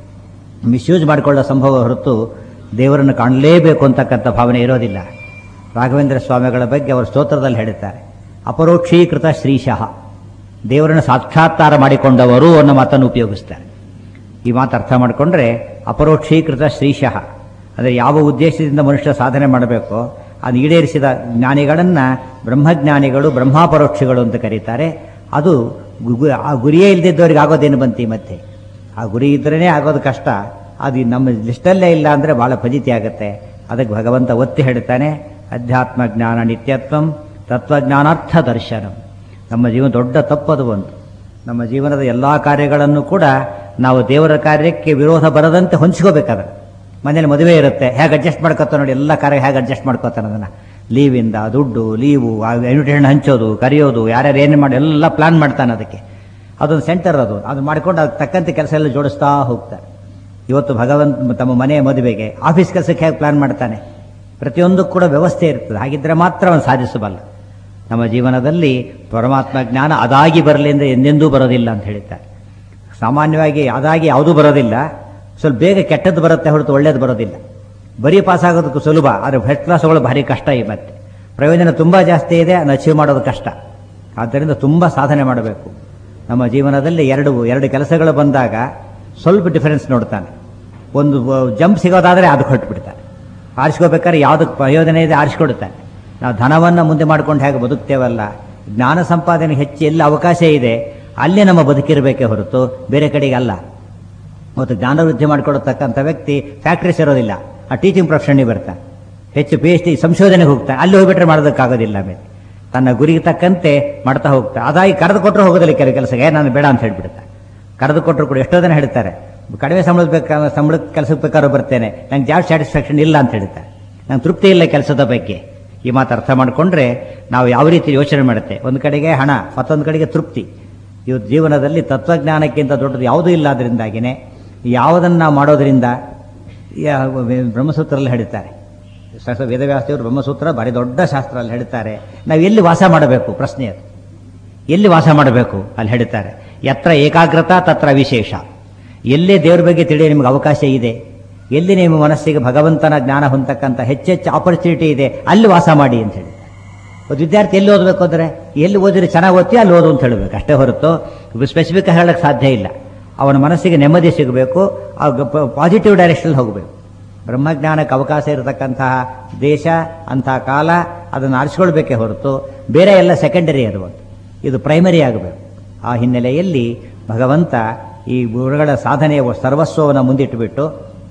ಮಿಸ್ಯೂಸ್ ಮಾಡಿಕೊಳ್ಳೋ ಸಂಭವ ಹೊರತು ದೇವರನ್ನು ಕಾಣಲೇಬೇಕು ಅಂತಕ್ಕಂಥ ಭಾವನೆ ಇರೋದಿಲ್ಲ ರಾಘವೇಂದ್ರ ಸ್ವಾಮಿಗಳ ಬಗ್ಗೆ ಅವರು ಸ್ತೋತ್ರದಲ್ಲಿ ಹೇಳುತ್ತಾರೆ ಅಪರೋಕ್ಷೀಕೃತ ಶ್ರೀಶಃ ದೇವರನ್ನು ಸಾಕ್ಷಾತ್ಕಾರ ಮಾಡಿಕೊಂಡವರು ಅನ್ನೋ ಮಾತನ್ನು ಉಪಯೋಗಿಸ್ತಾರೆ ಈ ಮಾತು ಅರ್ಥ ಮಾಡಿಕೊಂಡ್ರೆ ಅಪರೋಕ್ಷೀಕೃತ ಶ್ರೀಶಃ ಅಂದರೆ ಯಾವ ಉದ್ದೇಶದಿಂದ ಮನುಷ್ಯ ಸಾಧನೆ ಮಾಡಬೇಕೋ ಅದು ಈಡೇರಿಸಿದ ಜ್ಞಾನಿಗಳನ್ನು ಬ್ರಹ್ಮಜ್ಞಾನಿಗಳು ಬ್ರಹ್ಮಾಪರೋಕ್ಷಿಗಳು ಅಂತ ಕರೀತಾರೆ ಅದು ಗು- ಆ ಗುರಿಯೇ ಇಲ್ಲದಿದ್ದವರಿಗೆ ಆಗೋದೇನು ಬಂತಿ ಮತ್ತೆ ಆ ಗುರಿ ಇದ್ರೇ ಆಗೋದು ಕಷ್ಟ ಅದು ನಮ್ಮ ಲಿಸ್ಟಲ್ಲೇ ಇಲ್ಲ ಅಂದರೆ ಭಾಳ ಫಜಿತಿ ಆಗುತ್ತೆ ಅದಕ್ಕೆ ಭಗವಂತ ಒತ್ತಿ ಹೇಳ್ತಾನೆ ಅಧ್ಯಾತ್ಮ ಜ್ಞಾನ ನಿತ್ಯತ್ವಂ ತತ್ವಜ್ಞಾನಾರ್ಥ ದರ್ಶನಂ ನಮ್ಮ ಜೀವನ ದೊಡ್ಡ ತಪ್ಪದು ಒಂದು ನಮ್ಮ ಜೀವನದ ಎಲ್ಲ ಕಾರ್ಯಗಳನ್ನು ಕೂಡ ನಾವು ದೇವರ ಕಾರ್ಯಕ್ಕೆ ವಿರೋಧ ಬರದಂತೆ ಹೊಂಚ್ಕೋಬೇಕಾದ್ರೆ ಮನೇಲಿ ಮದುವೆ ಇರುತ್ತೆ ಹೇಗೆ ಅಡ್ಜಸ್ಟ್ ಮಾಡ್ಕೋತ ನೋಡಿ ಎಲ್ಲ ಕಾರ್ಯ ಹೇಗೆ ಅಡ್ಜಸ್ಟ್ ಮಾಡ್ಕೋತಾನೆ ಅದನ್ನು ಲೀವಿಂದ ದುಡ್ಡು ಲೀವು ಇನ್ವಿಟೇಷನ್ ಹಂಚೋದು ಕರೆಯೋದು ಯಾರ್ಯಾರು ಏನು ಮಾಡಿ ಎಲ್ಲ ಪ್ಲಾನ್ ಮಾಡ್ತಾನೆ ಅದಕ್ಕೆ ಅದೊಂದು ಸೆಂಟರ್ ಅದು ಅದು ಮಾಡ್ಕೊಂಡು ಅದಕ್ಕೆ ತಕ್ಕಂತೆ ಕೆಲಸ ಎಲ್ಲ ಜೋಡಿಸ್ತಾ ಹೋಗ್ತಾರೆ ಇವತ್ತು ಭಗವಂತ ತಮ್ಮ ಮನೆಯ ಮದುವೆಗೆ ಆಫೀಸ್ ಕೆಲಸಕ್ಕೆ ಹೇಗೆ ಪ್ಲಾನ್ ಮಾಡ್ತಾನೆ ಪ್ರತಿಯೊಂದು ಕೂಡ ವ್ಯವಸ್ಥೆ ಇರ್ತದೆ ಹಾಗಿದ್ರೆ ಮಾತ್ರ ಅವನು ಸಾಧಿಸಬಲ್ಲ ನಮ್ಮ ಜೀವನದಲ್ಲಿ ಪರಮಾತ್ಮ ಜ್ಞಾನ ಅದಾಗಿ ಬರಲಿ ಅಂದರೆ ಎಂದೆಂದೂ ಬರೋದಿಲ್ಲ ಅಂತ ಹೇಳ್ತಾರೆ ಸಾಮಾನ್ಯವಾಗಿ ಅದಾಗಿ ಯಾವುದೂ ಬರೋದಿಲ್ಲ ಸ್ವಲ್ಪ ಬೇಗ ಕೆಟ್ಟದ್ದು ಬರುತ್ತೆ ಹೊರತು ಒಳ್ಳೇದು ಬರೋದಿಲ್ಲ ಬರೀ ಪಾಸ್ ಆಗೋದಕ್ಕೂ ಸುಲಭ ಆದರೆ ಫಸ್ಟ್ ಕ್ಲಾಸ್ ತಗೊಳ್ಳೋ ಭಾರಿ ಕಷ್ಟ ಈ ಮತ್ತೆ ಪ್ರಯೋಜನ ತುಂಬ ಜಾಸ್ತಿ ಇದೆ ಅದನ್ನು ಅಚೀವ್ ಮಾಡೋದು ಕಷ್ಟ ಆದ್ದರಿಂದ ತುಂಬ ಸಾಧನೆ ಮಾಡಬೇಕು ನಮ್ಮ ಜೀವನದಲ್ಲಿ ಎರಡು ಎರಡು ಕೆಲಸಗಳು ಬಂದಾಗ ಸ್ವಲ್ಪ ಡಿಫರೆನ್ಸ್ ನೋಡ್ತಾನೆ ಒಂದು ಜಂಪ್ ಸಿಗೋದಾದರೆ ಅದಕ್ಕೆ ಹೊರಟು ಬಿಡ್ತಾನೆ ಆರಿಸ್ಕೋಬೇಕಾದ್ರೆ ಯಾವುದಕ್ಕೆ ಪ್ರಯೋಜನ ಇದೆ ಆರಿಸ್ಕೊಡುತ್ತಾನೆ ನಾವು ಧನವನ್ನು ಮುಂದೆ ಮಾಡ್ಕೊಂಡು ಹೇಗೆ ಬದುಕ್ತೇವಲ್ಲ ಜ್ಞಾನ ಸಂಪಾದನೆ ಹೆಚ್ಚು ಎಲ್ಲಿ ಅವಕಾಶ ಇದೆ ಅಲ್ಲೇ ನಮ್ಮ ಬದುಕಿರಬೇಕೇ ಹೊರತು ಬೇರೆ ಕಡೆಗೆ ಅಲ್ಲ ಮತ್ತು ಜ್ಞಾನ ವೃದ್ಧಿ ಮಾಡಿಕೊಡತಕ್ಕಂಥ ವ್ಯಕ್ತಿ ಫ್ಯಾಕ್ಟ್ರೀಸ್ ಇರೋದಿಲ್ಲ ಆ ಟೀಚಿಂಗ್ ಪ್ರೊಫೆಷನ್ಗೆ ಬರ್ತಾನೆ ಹೆಚ್ಚು ಪಿ ಎಚ್ ಡಿ ಸಂಶೋಧನೆಗೆ ಹೋಗ್ತಾನೆ ಅಲ್ಲಿ ಹೋಗ್ಬಿಟ್ರೆ ಮಾಡೋದಕ್ಕಾಗೋದಿಲ್ಲ ಆಮೇಲೆ ತನ್ನ ಗುರಿಗೆ ತಕ್ಕಂತೆ ಮಾಡ್ತಾ ಹೋಗ್ತಾ ಅದಾಗಿ ಕರೆದು ಕೊಟ್ಟರು ಹೋಗೋದಿಲ್ಲ ಕೆಲವು ಕೆಲಸಕ್ಕೆ ನಾನು ಬೇಡ ಅಂತ ಹೇಳ್ಬಿಡ್ತಾನೆ ಕರೆದು ಕೊಟ್ಟರು ಕೂಡ ಎಷ್ಟೋ ಜನ ಹೇಳ್ತಾರೆ ಕಡಿಮೆ ಸಂಬಳದ ಬೇಕಾದ ಸಂಬಳಕ್ಕೆ ಕೆಲಸಕ್ಕೆ ಬೇಕಾದ್ರೂ ಬರ್ತೇನೆ ನಂಗೆ ಜಾಬ್ ಸ್ಯಾಟಿಸ್ಫ್ಯಾಕ್ಷನ್ ಇಲ್ಲ ಅಂತ ಹೇಳ್ತಾರೆ ನಂಗೆ ತೃಪ್ತಿ ಇಲ್ಲ ಕೆಲಸದ ಬಗ್ಗೆ ಈ ಮಾತು ಅರ್ಥ ಮಾಡಿಕೊಂಡ್ರೆ ನಾವು ಯಾವ ರೀತಿ ಯೋಚನೆ ಮಾಡುತ್ತೆ ಒಂದು ಕಡೆಗೆ ಹಣ ಮತ್ತೊಂದು ಕಡೆಗೆ ತೃಪ್ತಿ ಇವತ್ತು ಜೀವನದಲ್ಲಿ ತತ್ವಜ್ಞಾನಕ್ಕಿಂತ ದೊಡ್ಡದು ಯಾವುದೂ ಇಲ್ಲ ಅದರಿಂದಾಗಿನೇ ಯಾವುದನ್ನು ನಾವು ಮಾಡೋದರಿಂದ ಯಾ- ಬ್ರಹ್ಮಸೂತ್ರದಲ್ಲಿ ಹೇಳ್ತಾರೆ ಶಾಸ್ತ್ರ ವೇದವ್ಯಾಸದೇವರು ಬ್ರಹ್ಮಸೂತ್ರ ಭಾರಿ ದೊಡ್ಡ ಶಾಸ್ತ್ರ ಅಲ್ಲಿ ಹೇಳ್ತಾರೆ ನಾವು ಎಲ್ಲಿ ವಾಸ ಮಾಡಬೇಕು ಪ್ರಶ್ನೆ ಅದು ಎಲ್ಲಿ ವಾಸ ಮಾಡಬೇಕು ಅಲ್ಲಿ ಹೇಳ್ತಾರೆ ಯತ್ರ ಏಕಾಗ್ರತಾ ತತ್ರ ವಿಶೇಷ ಎಲ್ಲಿ ದೇವ್ರ ಬಗ್ಗೆ ತಿಳಿಯ ನಿಮಗೆ ಅವಕಾಶ ಇದೆ ಎಲ್ಲಿ ನಿಮ್ಮ ಮನಸ್ಸಿಗೆ ಭಗವಂತನ ಜ್ಞಾನ ಹೊಂದಕ್ಕಂಥ ಹೆಚ್ಚೆಚ್ಚು ಆಪರ್ಚುನಿಟಿ ಇದೆ ಅಲ್ಲಿ ವಾಸ ಮಾಡಿ ಅಂತ ಹೇಳಿ ಒಂದು ವಿದ್ಯಾರ್ಥಿ ಎಲ್ಲಿ ಓದಬೇಕು ಅಂದರೆ ಎಲ್ಲಿ ಓದಿದ್ರೆ ಚೆನ್ನಾಗಿ ಓದ್ತಿ ಅಲ್ಲಿ ಓದು ಅಂತ ಹೇಳಬೇಕು ಅಷ್ಟೇ ಹೊರತು ಸ್ಪೆಸಿಫಿಕ್ ಹೇಳಕ್ಕೆ ಸಾಧ್ಯ ಇಲ್ಲ ಅವನ ಮನಸ್ಸಿಗೆ ನೆಮ್ಮದಿ ಸಿಗಬೇಕು ಪಾಸಿಟಿವ್ ಡೈರೆಕ್ಷನ್ ಹೋಗಬೇಕು ಬ್ರಹ್ಮಜ್ಞಾನಕ್ಕೆ ಅವಕಾಶ ಇರತಕ್ಕಂತಹ ದೇಶ ಅಂತಹ ಕಾಲ ಅದನ್ನು ಆರಿಸ್ಕೊಳ್ಬೇಕೇ ಹೊರತು ಬೇರೆ ಎಲ್ಲ ಸೆಕೆಂಡರಿ ಅದು ಒಂದು ಇದು ಪ್ರೈಮರಿ ಆಗಬೇಕು ಆ ಹಿನ್ನೆಲೆಯಲ್ಲಿ ಭಗವಂತ ಈ ಗುರುಗಳ ಸಾಧನೆಯ ಸರ್ವಸ್ವವನ್ನು ಮುಂದಿಟ್ಟುಬಿಟ್ಟು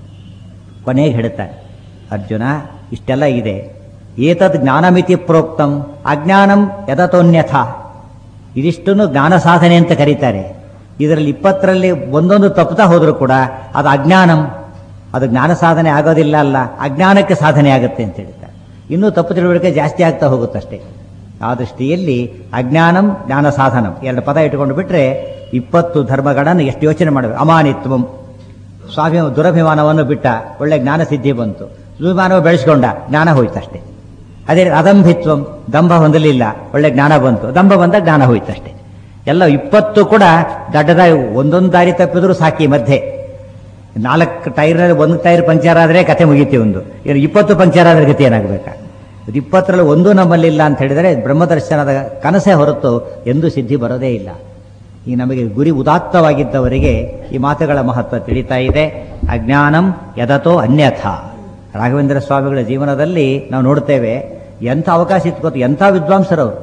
ಕೊನೆಗೆ ಹೇಳ್ತಾನೆ ಅರ್ಜುನ ಇಷ್ಟೆಲ್ಲ ಇದೆ ಏತದ್ ಜ್ಞಾನಮಿತಿ ಪ್ರೋಕ್ತಂ ಅಜ್ಞಾನಂ ಯದತೋನ್ಯಥ ಇದಿಷ್ಟನ್ನು ಜ್ಞಾನ ಸಾಧನೆ ಅಂತ ಕರೀತಾರೆ ಇದರಲ್ಲಿ ಇಪ್ಪತ್ತರಲ್ಲಿ ಒಂದೊಂದು ತಪ್ಪುತ್ತಾ ಹೋದರೂ ಕೂಡ ಅದು ಅಜ್ಞಾನಂ ಅದು ಜ್ಞಾನ ಸಾಧನೆ ಆಗೋದಿಲ್ಲ ಅಲ್ಲ ಅಜ್ಞಾನಕ್ಕೆ ಸಾಧನೆ ಆಗುತ್ತೆ ಅಂತ ಹೇಳ್ತಾರೆ ಇನ್ನೂ ತಪ್ಪು ತಿಳುವಳಿಕೆ ಜಾಸ್ತಿ ಆಗ್ತಾ ಹೋಗುತ್ತಷ್ಟೇ ಆ ದೃಷ್ಟಿಯಲ್ಲಿ ಅಜ್ಞಾನಂ ಜ್ಞಾನ ಸಾಧನಂ ಎರಡು ಪದ ಇಟ್ಕೊಂಡು ಬಿಟ್ರೆ ಇಪ್ಪತ್ತು ಧರ್ಮಗಳನ್ನು ಎಷ್ಟು ಯೋಚನೆ ಮಾಡಬೇಕು ಅಮಾನಿತ್ವಂ ಸ್ವಾಮಿ ದುರಭಿಮಾನವನ್ನು ಬಿಟ್ಟ ಒಳ್ಳೆ ಜ್ಞಾನ ಸಿದ್ಧಿ ಬಂತು ದುರ್ಮಾನವ ಬೆಳೆಸ್ಕೊಂಡ ಜ್ಞಾನ ಹೋಯ್ತಷ್ಟೇ ಅದೇ ಅದಂಭಿತ್ವಂ ದಂಭ ಹೊಂದಲಿಲ್ಲ ಒಳ್ಳೆ ಜ್ಞಾನ ಬಂತು ದಂಭ ಬಂದ ಜ್ಞಾನ ಹೋಯ್ತಷ್ಟೇ ಎಲ್ಲ ಇಪ್ಪತ್ತು ಕೂಡ ದಡ್ಡದಾಗಿ ಒಂದೊಂದು ದಾರಿ ತಪ್ಪಿದ್ರು ಸಾಕಿ ಮಧ್ಯೆ ನಾಲ್ಕು ಟೈರ್ನಲ್ಲಿ ಒಂದು ಟೈರ್ ಪಂಚರ್ ಆದರೆ ಕತೆ ಮುಗೀತಿ ಒಂದು ಇನ್ನು ಇಪ್ಪತ್ತು ಪಂಚರ್ ಆದ್ರೆ ಗತಿ ಏನಾಗಬೇಕಾ ಇದು ಇಪ್ಪತ್ತರಲ್ಲಿ ಒಂದೂ ನಮ್ಮಲ್ಲಿಲ್ಲ ಅಂತ ಹೇಳಿದರೆ ಬ್ರಹ್ಮದರ್ಶನದ ಕನಸೇ ಹೊರತು ಎಂದೂ ಸಿದ್ಧಿ ಬರೋದೇ ಇಲ್ಲ ಈ ನಮಗೆ ಗುರಿ ಉದಾತ್ತವಾಗಿದ್ದವರಿಗೆ ಈ ಮಾತುಗಳ ಮಹತ್ವ ತಿಳಿತಾ ಇದೆ ಅಜ್ಞಾನಂ ಯದತೋ ಅನ್ಯಥ ರಾಘವೇಂದ್ರ ಸ್ವಾಮಿಗಳ ಜೀವನದಲ್ಲಿ ನಾವು ನೋಡ್ತೇವೆ ಎಂಥ ಅವಕಾಶ ಇತ್ತು ಗೊತ್ತು ಎಂಥ ವಿದ್ವಾಂಸರವರು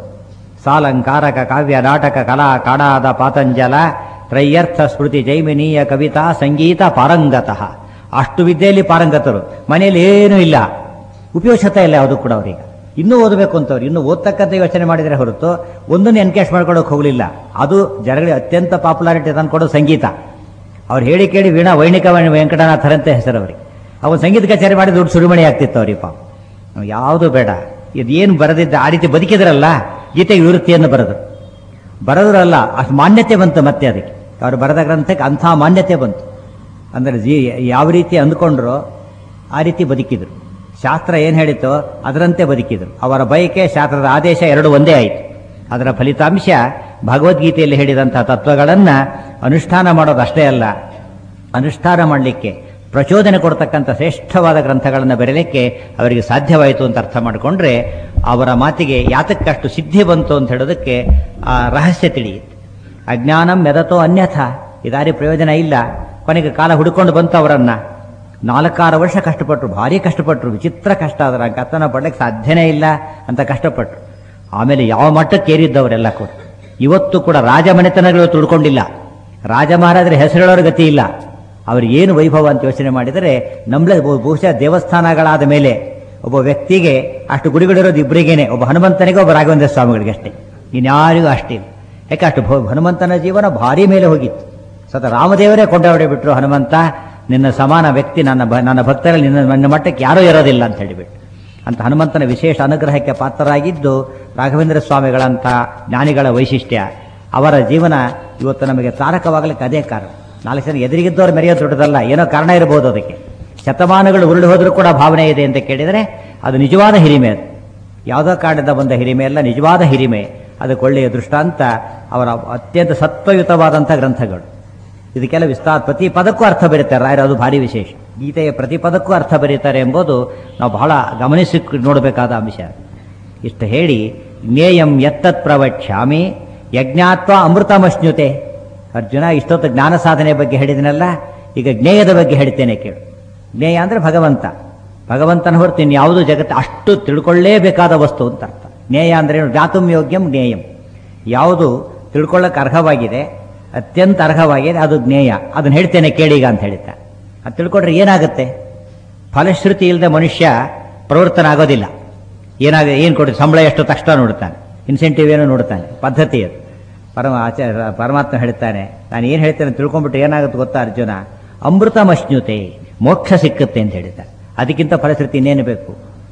ಸಾಲಂಕಾರಕ ಕಾವ್ಯ ನಾಟಕ ಕಲಾ ಕಾಡಾದ ಪಾತಂಜಲ ತ್ರಯ್ಯರ್ಥ ಸ್ಮೃತಿ ಜೈಮಿನೀಯ ಕವಿತಾ ಸಂಗೀತ ಪಾರಂಗತಃ ಅಷ್ಟು ವಿದ್ಯೆಯಲ್ಲಿ ಪಾರಂಗತರು ಮನೆಯಲ್ಲಿ ಏನೂ ಇಲ್ಲ ಉಪಯೋಗಿಸ್ತಾ ಇಲ್ಲ ಯಾವುದು ಕೂಡ ಅವರಿಗೆ ಇನ್ನೂ ಓದಬೇಕು ಅಂತವ್ರು ಇನ್ನು ಓದ್ತಕ್ಕಂಥ ಯೋಚನೆ ಮಾಡಿದರೆ ಹೊರತು ಒಂದನ್ನು ಎನ್ಕೇಶ್ ಮಾಡ್ಕೊಳಕ್ಕೆ ಹೋಗಲಿಲ್ಲ ಅದು ಜನಗಳಿಗೆ ಅತ್ಯಂತ ಪಾಪ್ಯುಲಾರಿಟಿ ತಂದ್ಕೊಡೋ ಸಂಗೀತ ಅವ್ರು ಹೇಳಿ ಕೇಳಿ ವೀಣಾ ವೈಣಿಕ ವೆಂಕಟನಾಥರಂತೆ ಹೆಸರು ಅವರಿಗೆ ಅವನು ಸಂಗೀತ ಕಚೇರಿ ಮಾಡಿ ದೊಡ್ಡ ಸುರಿಮಣಿ ಆಗ್ತಿತ್ತು ಅವ್ರಿಗೆ ಪಾಪ ಯಾವುದು ಬೇಡ ಇದೇನು ಬರೆದಿದ್ದ ಆ ರೀತಿ ಬದುಕಿದ್ರಲ್ಲ ಗೀತೆಗೆ ವಿವೃತ್ತಿಯನ್ನು ಬರೆದರು ಬರೆದ್ರಲ್ಲ ಅಷ್ಟು ಮಾನ್ಯತೆ ಬಂತು ಮತ್ತೆ ಅದಕ್ಕೆ ಅವರು ಬರೆದ ಗ್ರಂಥಕ್ಕೆ ಅಂಥ ಮಾನ್ಯತೆ ಬಂತು ಅಂದರೆ ಜೀ ಯಾವ ರೀತಿ ಅಂದ್ಕೊಂಡ್ರೋ ಆ ರೀತಿ ಬದುಕಿದ್ರು ಶಾಸ್ತ್ರ ಏನು ಹೇಳಿತೋ ಅದರಂತೆ ಬದುಕಿದ್ರು ಅವರ ಬಯಕೆ ಶಾಸ್ತ್ರದ ಆದೇಶ ಎರಡು ಒಂದೇ ಆಯಿತು ಅದರ ಫಲಿತಾಂಶ ಭಗವದ್ಗೀತೆಯಲ್ಲಿ ಹೇಳಿದಂಥ ತತ್ವಗಳನ್ನು ಅನುಷ್ಠಾನ ಮಾಡೋದು ಅಷ್ಟೇ ಅಲ್ಲ ಅನುಷ್ಠಾನ ಮಾಡಲಿಕ್ಕೆ ಪ್ರಚೋದನೆ ಕೊಡ್ತಕ್ಕಂಥ ಶ್ರೇಷ್ಠವಾದ ಗ್ರಂಥಗಳನ್ನು ಬರೆಯಲಿಕ್ಕೆ ಅವರಿಗೆ ಸಾಧ್ಯವಾಯಿತು ಅಂತ ಅರ್ಥ ಮಾಡಿಕೊಂಡ್ರೆ ಅವರ ಮಾತಿಗೆ ಯಾತಕ್ಕಷ್ಟು ಸಿದ್ಧಿ ಬಂತು ಅಂತ ಹೇಳೋದಕ್ಕೆ ಆ ರಹಸ್ಯ ತಿಳಿಯುತ್ತೆ ಅಜ್ಞಾನಂ ಮೆದತೋ ಅನ್ಯಥ ಇದಾರಿ ಪ್ರಯೋಜನ ಇಲ್ಲ ಕೊನೆಗೆ ಕಾಲ ಹುಡುಕೊಂಡು ಬಂತು ಅವರನ್ನ ನಾಲ್ಕಾರು ವರ್ಷ ಕಷ್ಟಪಟ್ಟರು ಭಾರಿ ಕಷ್ಟಪಟ್ಟರು ವಿಚಿತ್ರ ಕಷ್ಟ ಅದರ ಕತ್ತನ ಪಡ್ಲಿಕ್ಕೆ ಸಾಧ್ಯನೇ ಇಲ್ಲ ಅಂತ ಕಷ್ಟಪಟ್ಟರು ಆಮೇಲೆ ಯಾವ ಮಟ್ಟಕ್ಕೆ ಏರಿದ್ದವರೆಲ್ಲ ಕೂಡ ಇವತ್ತು ಕೂಡ ರಾಜಮನೆತನಗಳು ತುಡ್ಕೊಂಡಿಲ್ಲ ರಾಜ ಮಹಾರಾಜರ ಹೆಸರುಗಳವ್ರ ಗತಿ ಇಲ್ಲ ಅವ್ರಿಗೆ ಏನು ವೈಭವ ಅಂತ ಯೋಚನೆ ಮಾಡಿದರೆ ನಮ್ಲೆ ಬಹು- ಬಹುಶಃ ದೇವಸ್ಥಾನಗಳಾದ ಮೇಲೆ ಒಬ್ಬ ವ್ಯಕ್ತಿಗೆ ಅಷ್ಟು ಗುಡಿಗಳಿರೋದು ಇಬ್ಬರಿಗೇನೆ ಒಬ್ಬ ಹನುಮಂತನಿಗೆ ಒಬ್ಬ ರಾಘವೇಂದ್ರ ಸ್ವಾಮಿಗಳಿಗೆ ಅಷ್ಟೇ ಇನ್ಯಾರಿಗೂ ಅಷ್ಟಿಲ್ಲ ಯಾಕೆ ಅಷ್ಟು ಭ- ಹನುಮಂತನ ಜೀವನ ಭಾರಿ ಮೇಲೆ ಹೋಗಿತ್ತು ಸತ ರಾಮದೇವರೇ ಕೊಂಡಾಡಿ ಬಿಟ್ರು ಹನುಮಂತ ನಿನ್ನ ಸಮಾನ ವ್ಯಕ್ತಿ ನನ್ನ ಭ- ನನ್ನ ಭಕ್ತರಲ್ಲಿ ನಿನ್ನ ನನ್ನ ಮಟ್ಟಕ್ಕೆ ಯಾರೂ ಇರೋದಿಲ್ಲ ಅಂತ ಹೇಳಿಬಿಟ್ಟು ಅಂತ ಹನುಮಂತನ ವಿಶೇಷ ಅನುಗ್ರಹಕ್ಕೆ ಪಾತ್ರರಾಗಿದ್ದು ರಾಘವೇಂದ್ರ ಸ್ವಾಮಿಗಳಂಥ ಜ್ಞಾನಿಗಳ ವೈಶಿಷ್ಟ್ಯ ಅವರ ಜೀವನ ಇವತ್ತು ನಮಗೆ ತಾರಕವಾಗಲಿಕ್ಕೆ ಅದೇ ಕಾರಣ ನಾಲ್ಕು ಜನ ಎದುರಿಗಿದ್ದವ್ರು ಮೆರೆಯೋದು ದೊಡ್ಡದಲ್ಲ ಏನೋ ಕಾರಣ ಇರಬಹುದು ಅದಕ್ಕೆ ಶತಮಾನಗಳು ಉರುಳಿ ಹೋದರೂ ಕೂಡ ಭಾವನೆ ಇದೆ ಅಂತ ಕೇಳಿದರೆ ಅದು ನಿಜವಾದ ಹಿರಿಮೆ ಅದು ಯಾವುದೋ ಕಾರಣದಿಂದ ಬಂದ ಹಿರಿಮೆ ಅಲ್ಲ ನಿಜವಾದ ಹಿರಿಮೆ ಅದಕ್ಕೆ ಒಳ್ಳೆಯ ದೃಷ್ಟಾಂತ ಅವರ ಅತ್ಯಂತ ಸತ್ವಯುತವಾದಂಥ ಗ್ರಂಥಗಳು ಇದಕ್ಕೆಲ್ಲ ವಿಸ್ತಾರ ಪ್ರತಿ ಪದಕ್ಕೂ ಅರ್ಥ ಬರೀತಾರೆ ರಾಯರು ಅದು ಭಾರಿ ವಿಶೇಷ ಗೀತೆಯ ಪ್ರತಿ ಪದಕ್ಕೂ ಅರ್ಥ ಬರೀತಾರೆ ಎಂಬುದು ನಾವು ಬಹಳ ಗಮನಿಸಿ ನೋಡಬೇಕಾದ ಅಂಶ ಇಷ್ಟು ಹೇಳಿ ಜ್ಞೇಯಂ ಎತ್ತತ್ ಪ್ರವಕ್ಷ್ಯಾಮಿ ಯಜ್ಞಾತ್ವ ಅಮೃತಮಶ್ನುತೆ ಅರ್ಜುನ ಇಷ್ಟೊತ್ತು ಜ್ಞಾನ ಸಾಧನೆ ಬಗ್ಗೆ ಹೇಳಿದನಲ್ಲ ಈಗ ಜ್ಞೇಯದ ಬಗ್ಗೆ ಹೇಳ್ತೇನೆ ಕೇಳು ಜ್ಞೇಯ ಅಂದ್ರೆ ಭಗವಂತ ಭಗವಂತನ ಹೊರತು ಇನ್ಯಾವುದು ಜಗತ್ತು ಅಷ್ಟು ತಿಳ್ಕೊಳ್ಳೇಬೇಕಾದ ವಸ್ತು ಅಂತ ಅರ್ಥ ಜ್ಞೇಯ ಅಂದ್ರೆ ಏನು ಜ್ಞಾತುಂ ಯೋಗ್ಯಂ ಜ್ಞೇಯಂ ಯಾವುದು ತಿಳ್ಕೊಳ್ಳೋಕೆ ಅರ್ಹವಾಗಿದೆ ಅತ್ಯಂತ ಅರ್ಹವಾಗಿದೆ ಅದು ಜ್ಞೇಯ ಅದನ್ನ ಹೇಳ್ತೇನೆ ಕೇಳೀಗ ಅಂತ ಹೇಳ್ತಾ ಅದು ತಿಳ್ಕೊಂಡ್ರೆ ಏನಾಗುತ್ತೆ ಫಲಶ್ರುತಿ ಇಲ್ಲದೆ ಮನುಷ್ಯ ಪ್ರವರ್ತನ ಆಗೋದಿಲ್ಲ ಏನಾಗ ಏನು ಕೊಡಿ ಸಂಬಳ ಎಷ್ಟು ತಕ್ಷಣ ನೋಡ್ತಾನೆ ಇನ್ಸೆಂಟಿವ್ ಏನೋ ನೋಡ್ತಾನೆ ಪದ್ಧತಿ ಅದು ಪರಮ ಆಚಾರ್ಯ ಪರಮಾತ್ಮ ಹೇಳ್ತಾನೆ ನಾನು ಏನು ಹೇಳ್ತೇನೆ ತಿಳ್ಕೊಂಡ್ಬಿಟ್ಟು ಏನಾಗುತ್ತೆ ಗೊತ್ತಾ ಅರ್ಜುನ ಅಮೃತಮಶ್ನುತೆ ಮೋಕ್ಷ ಸಿಕ್ಕುತ್ತೆ ಅಂತ ಹೇಳ್ತಾನೆ ಅದಕ್ಕಿಂತ ಫಲಶ್ರುತಿ ಇನ್ನೇನು ಬೇಕು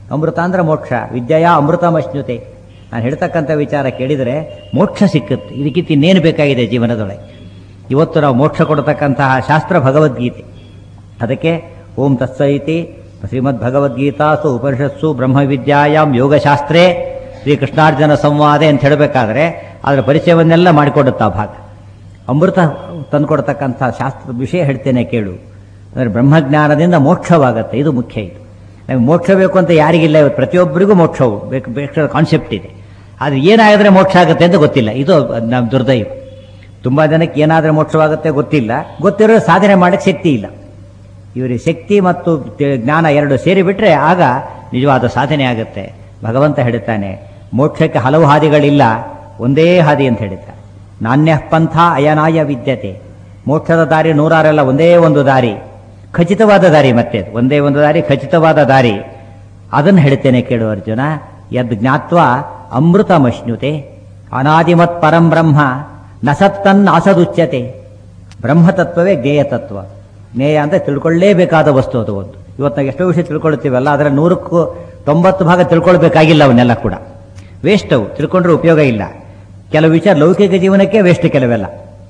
ಅಮೃತ ಅಂದ್ರೆ ಮೋಕ್ಷ ವಿದ್ಯೆಯ ಅಮೃತಮಶ್ನುತೆ ನಾನು ಹೇಳ್ತಕ್ಕಂಥ ವಿಚಾರ ಕೇಳಿದರೆ ಮೋಕ್ಷ ಸಿಕ್ಕುತ್ತೆ ಇದಕ್ಕಿಂತ ಇನ್ನೇನು ಬೇಕಾಗಿದೆ ಜೀವನದೊಳಗೆ ಇವತ್ತು ನಾವು ಮೋಕ್ಷ ಕೊಡತಕ್ಕಂತಹ ಶಾಸ್ತ್ರ ಭಗವದ್ಗೀತೆ ಅದಕ್ಕೆ ಓಂ ತತ್ಸೈತಿ ಶ್ರೀಮದ್ ಭಗವದ್ಗೀತಾಸು ಉಪನಿಷತ್ಸು ಬ್ರಹ್ಮವಿದ್ಯಾಯಾಮ್ ಯೋಗಶಾಸ್ತ್ರೇ ಶ್ರೀಕೃಷ್ಣಾರ್ಜುನ ಸಂವಾದೆ ಅಂತ ಹೇಳಬೇಕಾದ್ರೆ ಅದರ ಪರಿಚಯವನ್ನೆಲ್ಲ ಮಾಡಿಕೊಡುತ್ತಾ ಭಾಗ ಅಮೃತ ತಂದುಕೊಡ್ತಕ್ಕಂಥ ಶಾಸ್ತ್ರ ವಿಷಯ ಹೇಳ್ತೇನೆ ಕೇಳು ಅಂದರೆ ಬ್ರಹ್ಮಜ್ಞಾನದಿಂದ ಮೋಕ್ಷವಾಗುತ್ತೆ ಇದು ಮುಖ್ಯ ಇದು ನಮಗೆ ಮೋಕ್ಷ ಬೇಕು ಅಂತ ಯಾರಿಗಿಲ್ಲ ಇವತ್ತು ಪ್ರತಿಯೊಬ್ಬರಿಗೂ ಮೋಕ್ಷವು ಬೇಕು ಬೇಕಾದ ಕಾನ್ಸೆಪ್ಟ್ ಇದೆ ಆದರೆ ಏನಾಗಿದ್ರೆ ಮೋಕ್ಷ ಆಗುತ್ತೆ ಅಂತ ಗೊತ್ತಿಲ್ಲ ಇದು ನಮ್ಮ ದುರ್ದೈವ ತುಂಬ ಜನಕ್ಕೆ ಏನಾದರೆ ಮೋಕ್ಷವಾಗುತ್ತೆ ಗೊತ್ತಿಲ್ಲ ಗೊತ್ತಿರೋ ಸಾಧನೆ ಮಾಡಕ್ಕೆ ಶಕ್ತಿ ಇಲ್ಲ ಇವರಿಗೆ ಶಕ್ತಿ ಮತ್ತು ತಿ- ಜ್ಞಾನ ಎರಡು ಸೇರಿಬಿಟ್ರೆ ಆಗ ನಿಜವಾದ ಸಾಧನೆ ಆಗುತ್ತೆ ಭಗವಂತ ಹೇಳ್ತಾನೆ ಮೋಕ್ಷಕ್ಕೆ ಹಲವು ಹಾದಿಗಳಿಲ್ಲ ಒಂದೇ ಹಾದಿ ಅಂತ ಹೇಳಿದ್ದ ನಾಣ್ಯ ಪಂಥ ಅಯನಾಯ ವಿದ್ಯತೆ ಮೋಕ್ಷದ ದಾರಿ ನೂರಾರೆಲ್ಲ ಒಂದೇ ಒಂದು ದಾರಿ ಖಚಿತವಾದ ದಾರಿ ಮತ್ತೆ ಅದು. ಒಂದೇ ಒಂದು ದಾರಿ ಖಚಿತವಾದ ದಾರಿ ಅದನ್ನು ಹೇಳ್ತೇನೆ ಕೇಳು ಅರ್ಜುನ ಯದ್ ಜ್ಞಾತ್ವ ಅಮೃತಮಶ್ನುತೆ ಅನಾದಿಮತ್ ಪರಂ ಬ್ರಹ್ಮ ನಸತ್ತನ್ ಅಸದುಚ್ಯತೆ ಬ್ರಹ್ಮತತ್ವವೇ ಜ್ಞೇಯ ತತ್ವ ಜ್ಞೇಯ ಅಂತ ತಿಳ್ಕೊಳ್ಳೇಬೇಕಾದ ವಸ್ತು ಅದು ಒಂದು ಇವತ್ತು ನಾವು ಎಷ್ಟೋ ವಿಷಯ ತಿಳ್ಕೊಳ್ತೀವಲ್ಲ ಅದರ ನೂರಕ್ಕೂ ತೊಂಬತ್ತು ಭಾಗ ತಿಳ್ಕೊಳ್ಬೇಕಾಗಿಲ್ಲ ಅವನ್ನೆಲ್ಲ ಕೂಡ ವೇಸ್ಟ್ ಅವು ತಿಳ್ಕೊಂಡ್ರೆ ಉಪಯೋಗ ಇಲ್ಲ ಕೆಲವು ವಿಚಾರ ಲೌಕಿಕ ಜೀವನಕ್ಕೆ ವೇಸ್ಟ್ ಕೆಲವೆಲ್ಲ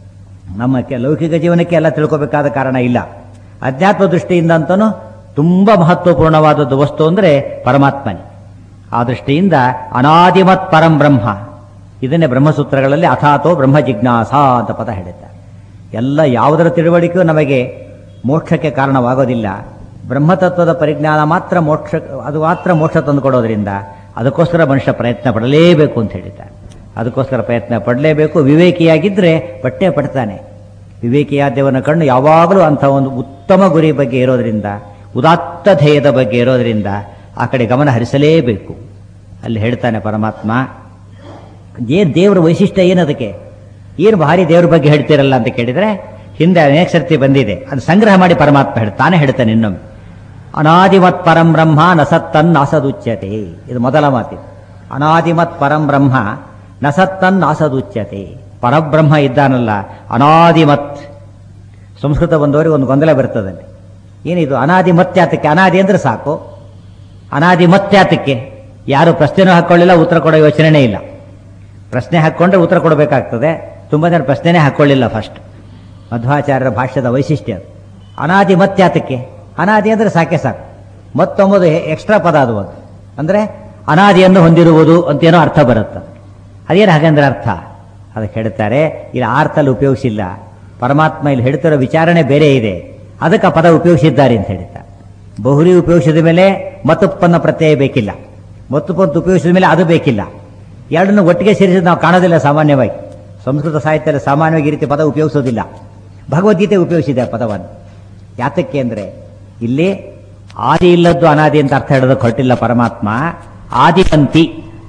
ನಮ್ಮ ಕೆ- ಲೌಕಿಕ ಜೀವನಕ್ಕೆ ಎಲ್ಲ ತಿಳ್ಕೋಬೇಕಾದ ಕಾರಣ ಇಲ್ಲ ಅಧ್ಯಾತ್ಮ ದೃಷ್ಟಿಯಿಂದ ಅಂತನೂ ತುಂಬ ಮಹತ್ವಪೂರ್ಣವಾದದ್ದು ವಸ್ತು ಅಂದರೆ ಪರಮಾತ್ಮನೇ ಆ ದೃಷ್ಟಿಯಿಂದ ಅನಾದಿಮತ್ ಪರಂ ಬ್ರಹ್ಮ ಇದನ್ನೇ ಬ್ರಹ್ಮಸೂತ್ರಗಳಲ್ಲಿ ಅಥಾತೋ ಬ್ರಹ್ಮ ಜಿಜ್ಞಾಸ ಅಂತ ಪದ ಹೇಳಿದ್ದಾರೆ ಎಲ್ಲ ಯಾವುದರ ತಿಳುವಳಿಕೆಯೂ ನಮಗೆ ಮೋಕ್ಷಕ್ಕೆ ಕಾರಣವಾಗೋದಿಲ್ಲ ಬ್ರಹ್ಮತತ್ವದ ಪರಿಜ್ಞಾನ ಮಾತ್ರ ಮೋಕ್ಷ ಅದು ಮಾತ್ರ ಮೋಕ್ಷ ತಂದುಕೊಡೋದ್ರಿಂದ ಅದಕ್ಕೋಸ್ಕರ ಮನುಷ್ಯ ಪ್ರಯತ್ನ ಪಡಲೇಬೇಕು ಅಂತ ಹೇಳಿದ್ದಾರೆ ಅದಕ್ಕೋಸ್ಕರ ಪ್ರಯತ್ನ ಪಡಲೇಬೇಕು ವಿವೇಕಿಯಾಗಿದ್ದರೆ ಪಟ್ಟೆ ಪಡ್ತಾನೆ ವಿವೇಕಿಯಾದ್ಯವನ ಕಣ್ಣು ಯಾವಾಗಲೂ ಅಂಥ ಒಂದು ಉತ್ತಮ ಗುರಿ ಬಗ್ಗೆ ಇರೋದ್ರಿಂದ ಉದಾತ್ತ ಧ್ಯೇಯದ ಬಗ್ಗೆ ಇರೋದ್ರಿಂದ ಆ ಕಡೆ ಗಮನ ಹರಿಸಲೇಬೇಕು ಅಲ್ಲಿ ಹೇಳ್ತಾನೆ ಪರಮಾತ್ಮ ಏನು ದೇವರ ವೈಶಿಷ್ಟ್ಯ ಏನದಕ್ಕೆ ಏನು ಭಾರಿ ದೇವ್ರ ಬಗ್ಗೆ ಹೇಳ್ತೀರಲ್ಲ ಅಂತ ಕೇಳಿದರೆ ಹಿಂದೆ ಅನೇಕ ಸರ್ತಿ ಬಂದಿದೆ ಅದು ಸಂಗ್ರಹ ಮಾಡಿ ಪರಮಾತ್ಮ ಹೇಳಿ ತಾನೇ ಹೇಳ್ತಾನೆ ಇನ್ನೊಮ್ಮೆ ಅನಾದಿಮತ್ ಪರಂ ಬ್ರಹ್ಮ ನಸತ್ತನ್ ನಾಸದುಚ್ಯತೆ ಇದು ಮೊದಲ ಮಾತಿದು ಅನಾದಿಮತ್ ಪರಂ ಬ್ರಹ್ಮ ನಸತ್ತನ್ ನಾಸದುಚ್ಯತೆ ಪರಬ್ರಹ್ಮ ಇದ್ದಾನಲ್ಲ ಅನಾದಿಮತ್ ಸಂಸ್ಕೃತ ಬಂದವರಿಗೆ ಒಂದು ಗೊಂದಲ ಬರ್ತದಲ್ಲಿ ಏನಿದು ಅನಾದಿ ಮತ್ಯಾತಕ್ಕೆ ಅನಾದಿ ಅಂದ್ರೆ ಸಾಕು ಅನಾದಿ ಮತ್ಯಾತಕ್ಕೆ ಯಾರು ಪ್ರಶ್ನೆನೂ ಹಾಕೊಳ್ಳಿಲ್ಲ ಉತ್ತರ ಕೊಡೋ ಯೋಚನೆನೇ ಇಲ್ಲ ಪ್ರಶ್ನೆ ಹಾಕ್ಕೊಂಡ್ರೆ ಉತ್ತರ ಕೊಡಬೇಕಾಗ್ತದೆ ತುಂಬ ಜನ ಪ್ರಶ್ನೆನೇ ಹಾಕ್ಕೊಳ್ಳಿಲ್ಲ ಫಸ್ಟ್ ಮಧ್ವಾಚಾರ್ಯರ ಭಾಷ್ಯದ ವೈಶಿಷ್ಟ್ಯ ಅದು ಅನಾದಿ ಮತ್ಯಾತಕ್ಕೆ ಅನಾದಿ ಅಂದರೆ ಸಾಕೆ ಸಾಕು ಮತ್ತೊಂಬುದು ಎಕ್ಸ್ಟ್ರಾ ಪದ ಅದು ಒಂದು ಅಂದರೆ ಅನಾದಿಯನ್ನು ಹೊಂದಿರುವುದು ಅಂತೇನೋ ಅರ್ಥ ಬರುತ್ತೆ ಅದೇನು ಹಾಗಂದ್ರೆ ಅರ್ಥ ಅದಕ್ಕೆ ಹೇಳ್ತಾರೆ ಇಲ್ಲಿ ಆ ಅರ್ಥಲ್ಲಿ ಉಪಯೋಗಿಸಿಲ್ಲ ಪರಮಾತ್ಮ ಇಲ್ಲಿ ಹೇಳ್ತಿರೋ ವಿಚಾರಣೆ ಬೇರೆ ಇದೆ ಅದಕ್ಕೆ ಆ ಪದ ಉಪಯೋಗಿಸಿದ್ದಾರೆ ಅಂತ ಹೇಳ್ತಾರೆ ಬಹುರಿ ಉಪಯೋಗಿಸಿದ ಮೇಲೆ ಮತ್ತುತ್ಪನ್ನ ಪ್ರತ್ಯಯ ಬೇಕಿಲ್ಲ ಮತ್ತುಪಂತ ಉಪಯೋಗಿಸಿದ ಮೇಲೆ ಅದು ಬೇಕಿಲ್ಲ ಎರಡನ್ನು ಒಟ್ಟಿಗೆ ಸೇರಿಸಿದ ನಾವು ಕಾಣೋದಿಲ್ಲ ಸಾಮಾನ್ಯವಾಗಿ ಸಂಸ್ಕೃತ ಸಾಹಿತ್ಯದಲ್ಲಿ ಸಾಮಾನ್ಯವಾಗಿ ಈ ರೀತಿ ಪದ ಉಪಯೋಗಿಸೋದಿಲ್ಲ ಭಗವದ್ಗೀತೆ ಉಪಯೋಗಿಸಿದೆ ಆ ಪದವನ್ನು ಯಾತಕ್ಕೆ ಅಂದರೆ ಇಲ್ಲಿ ಆದಿ ಇಲ್ಲದ್ದು ಅನಾದಿ ಅಂತ ಅರ್ಥ ಹೇಳೋದಕ್ಕೆ ಹೊರಟಿಲ್ಲ ಪರಮಾತ್ಮ ಆದಿಮಂತಿ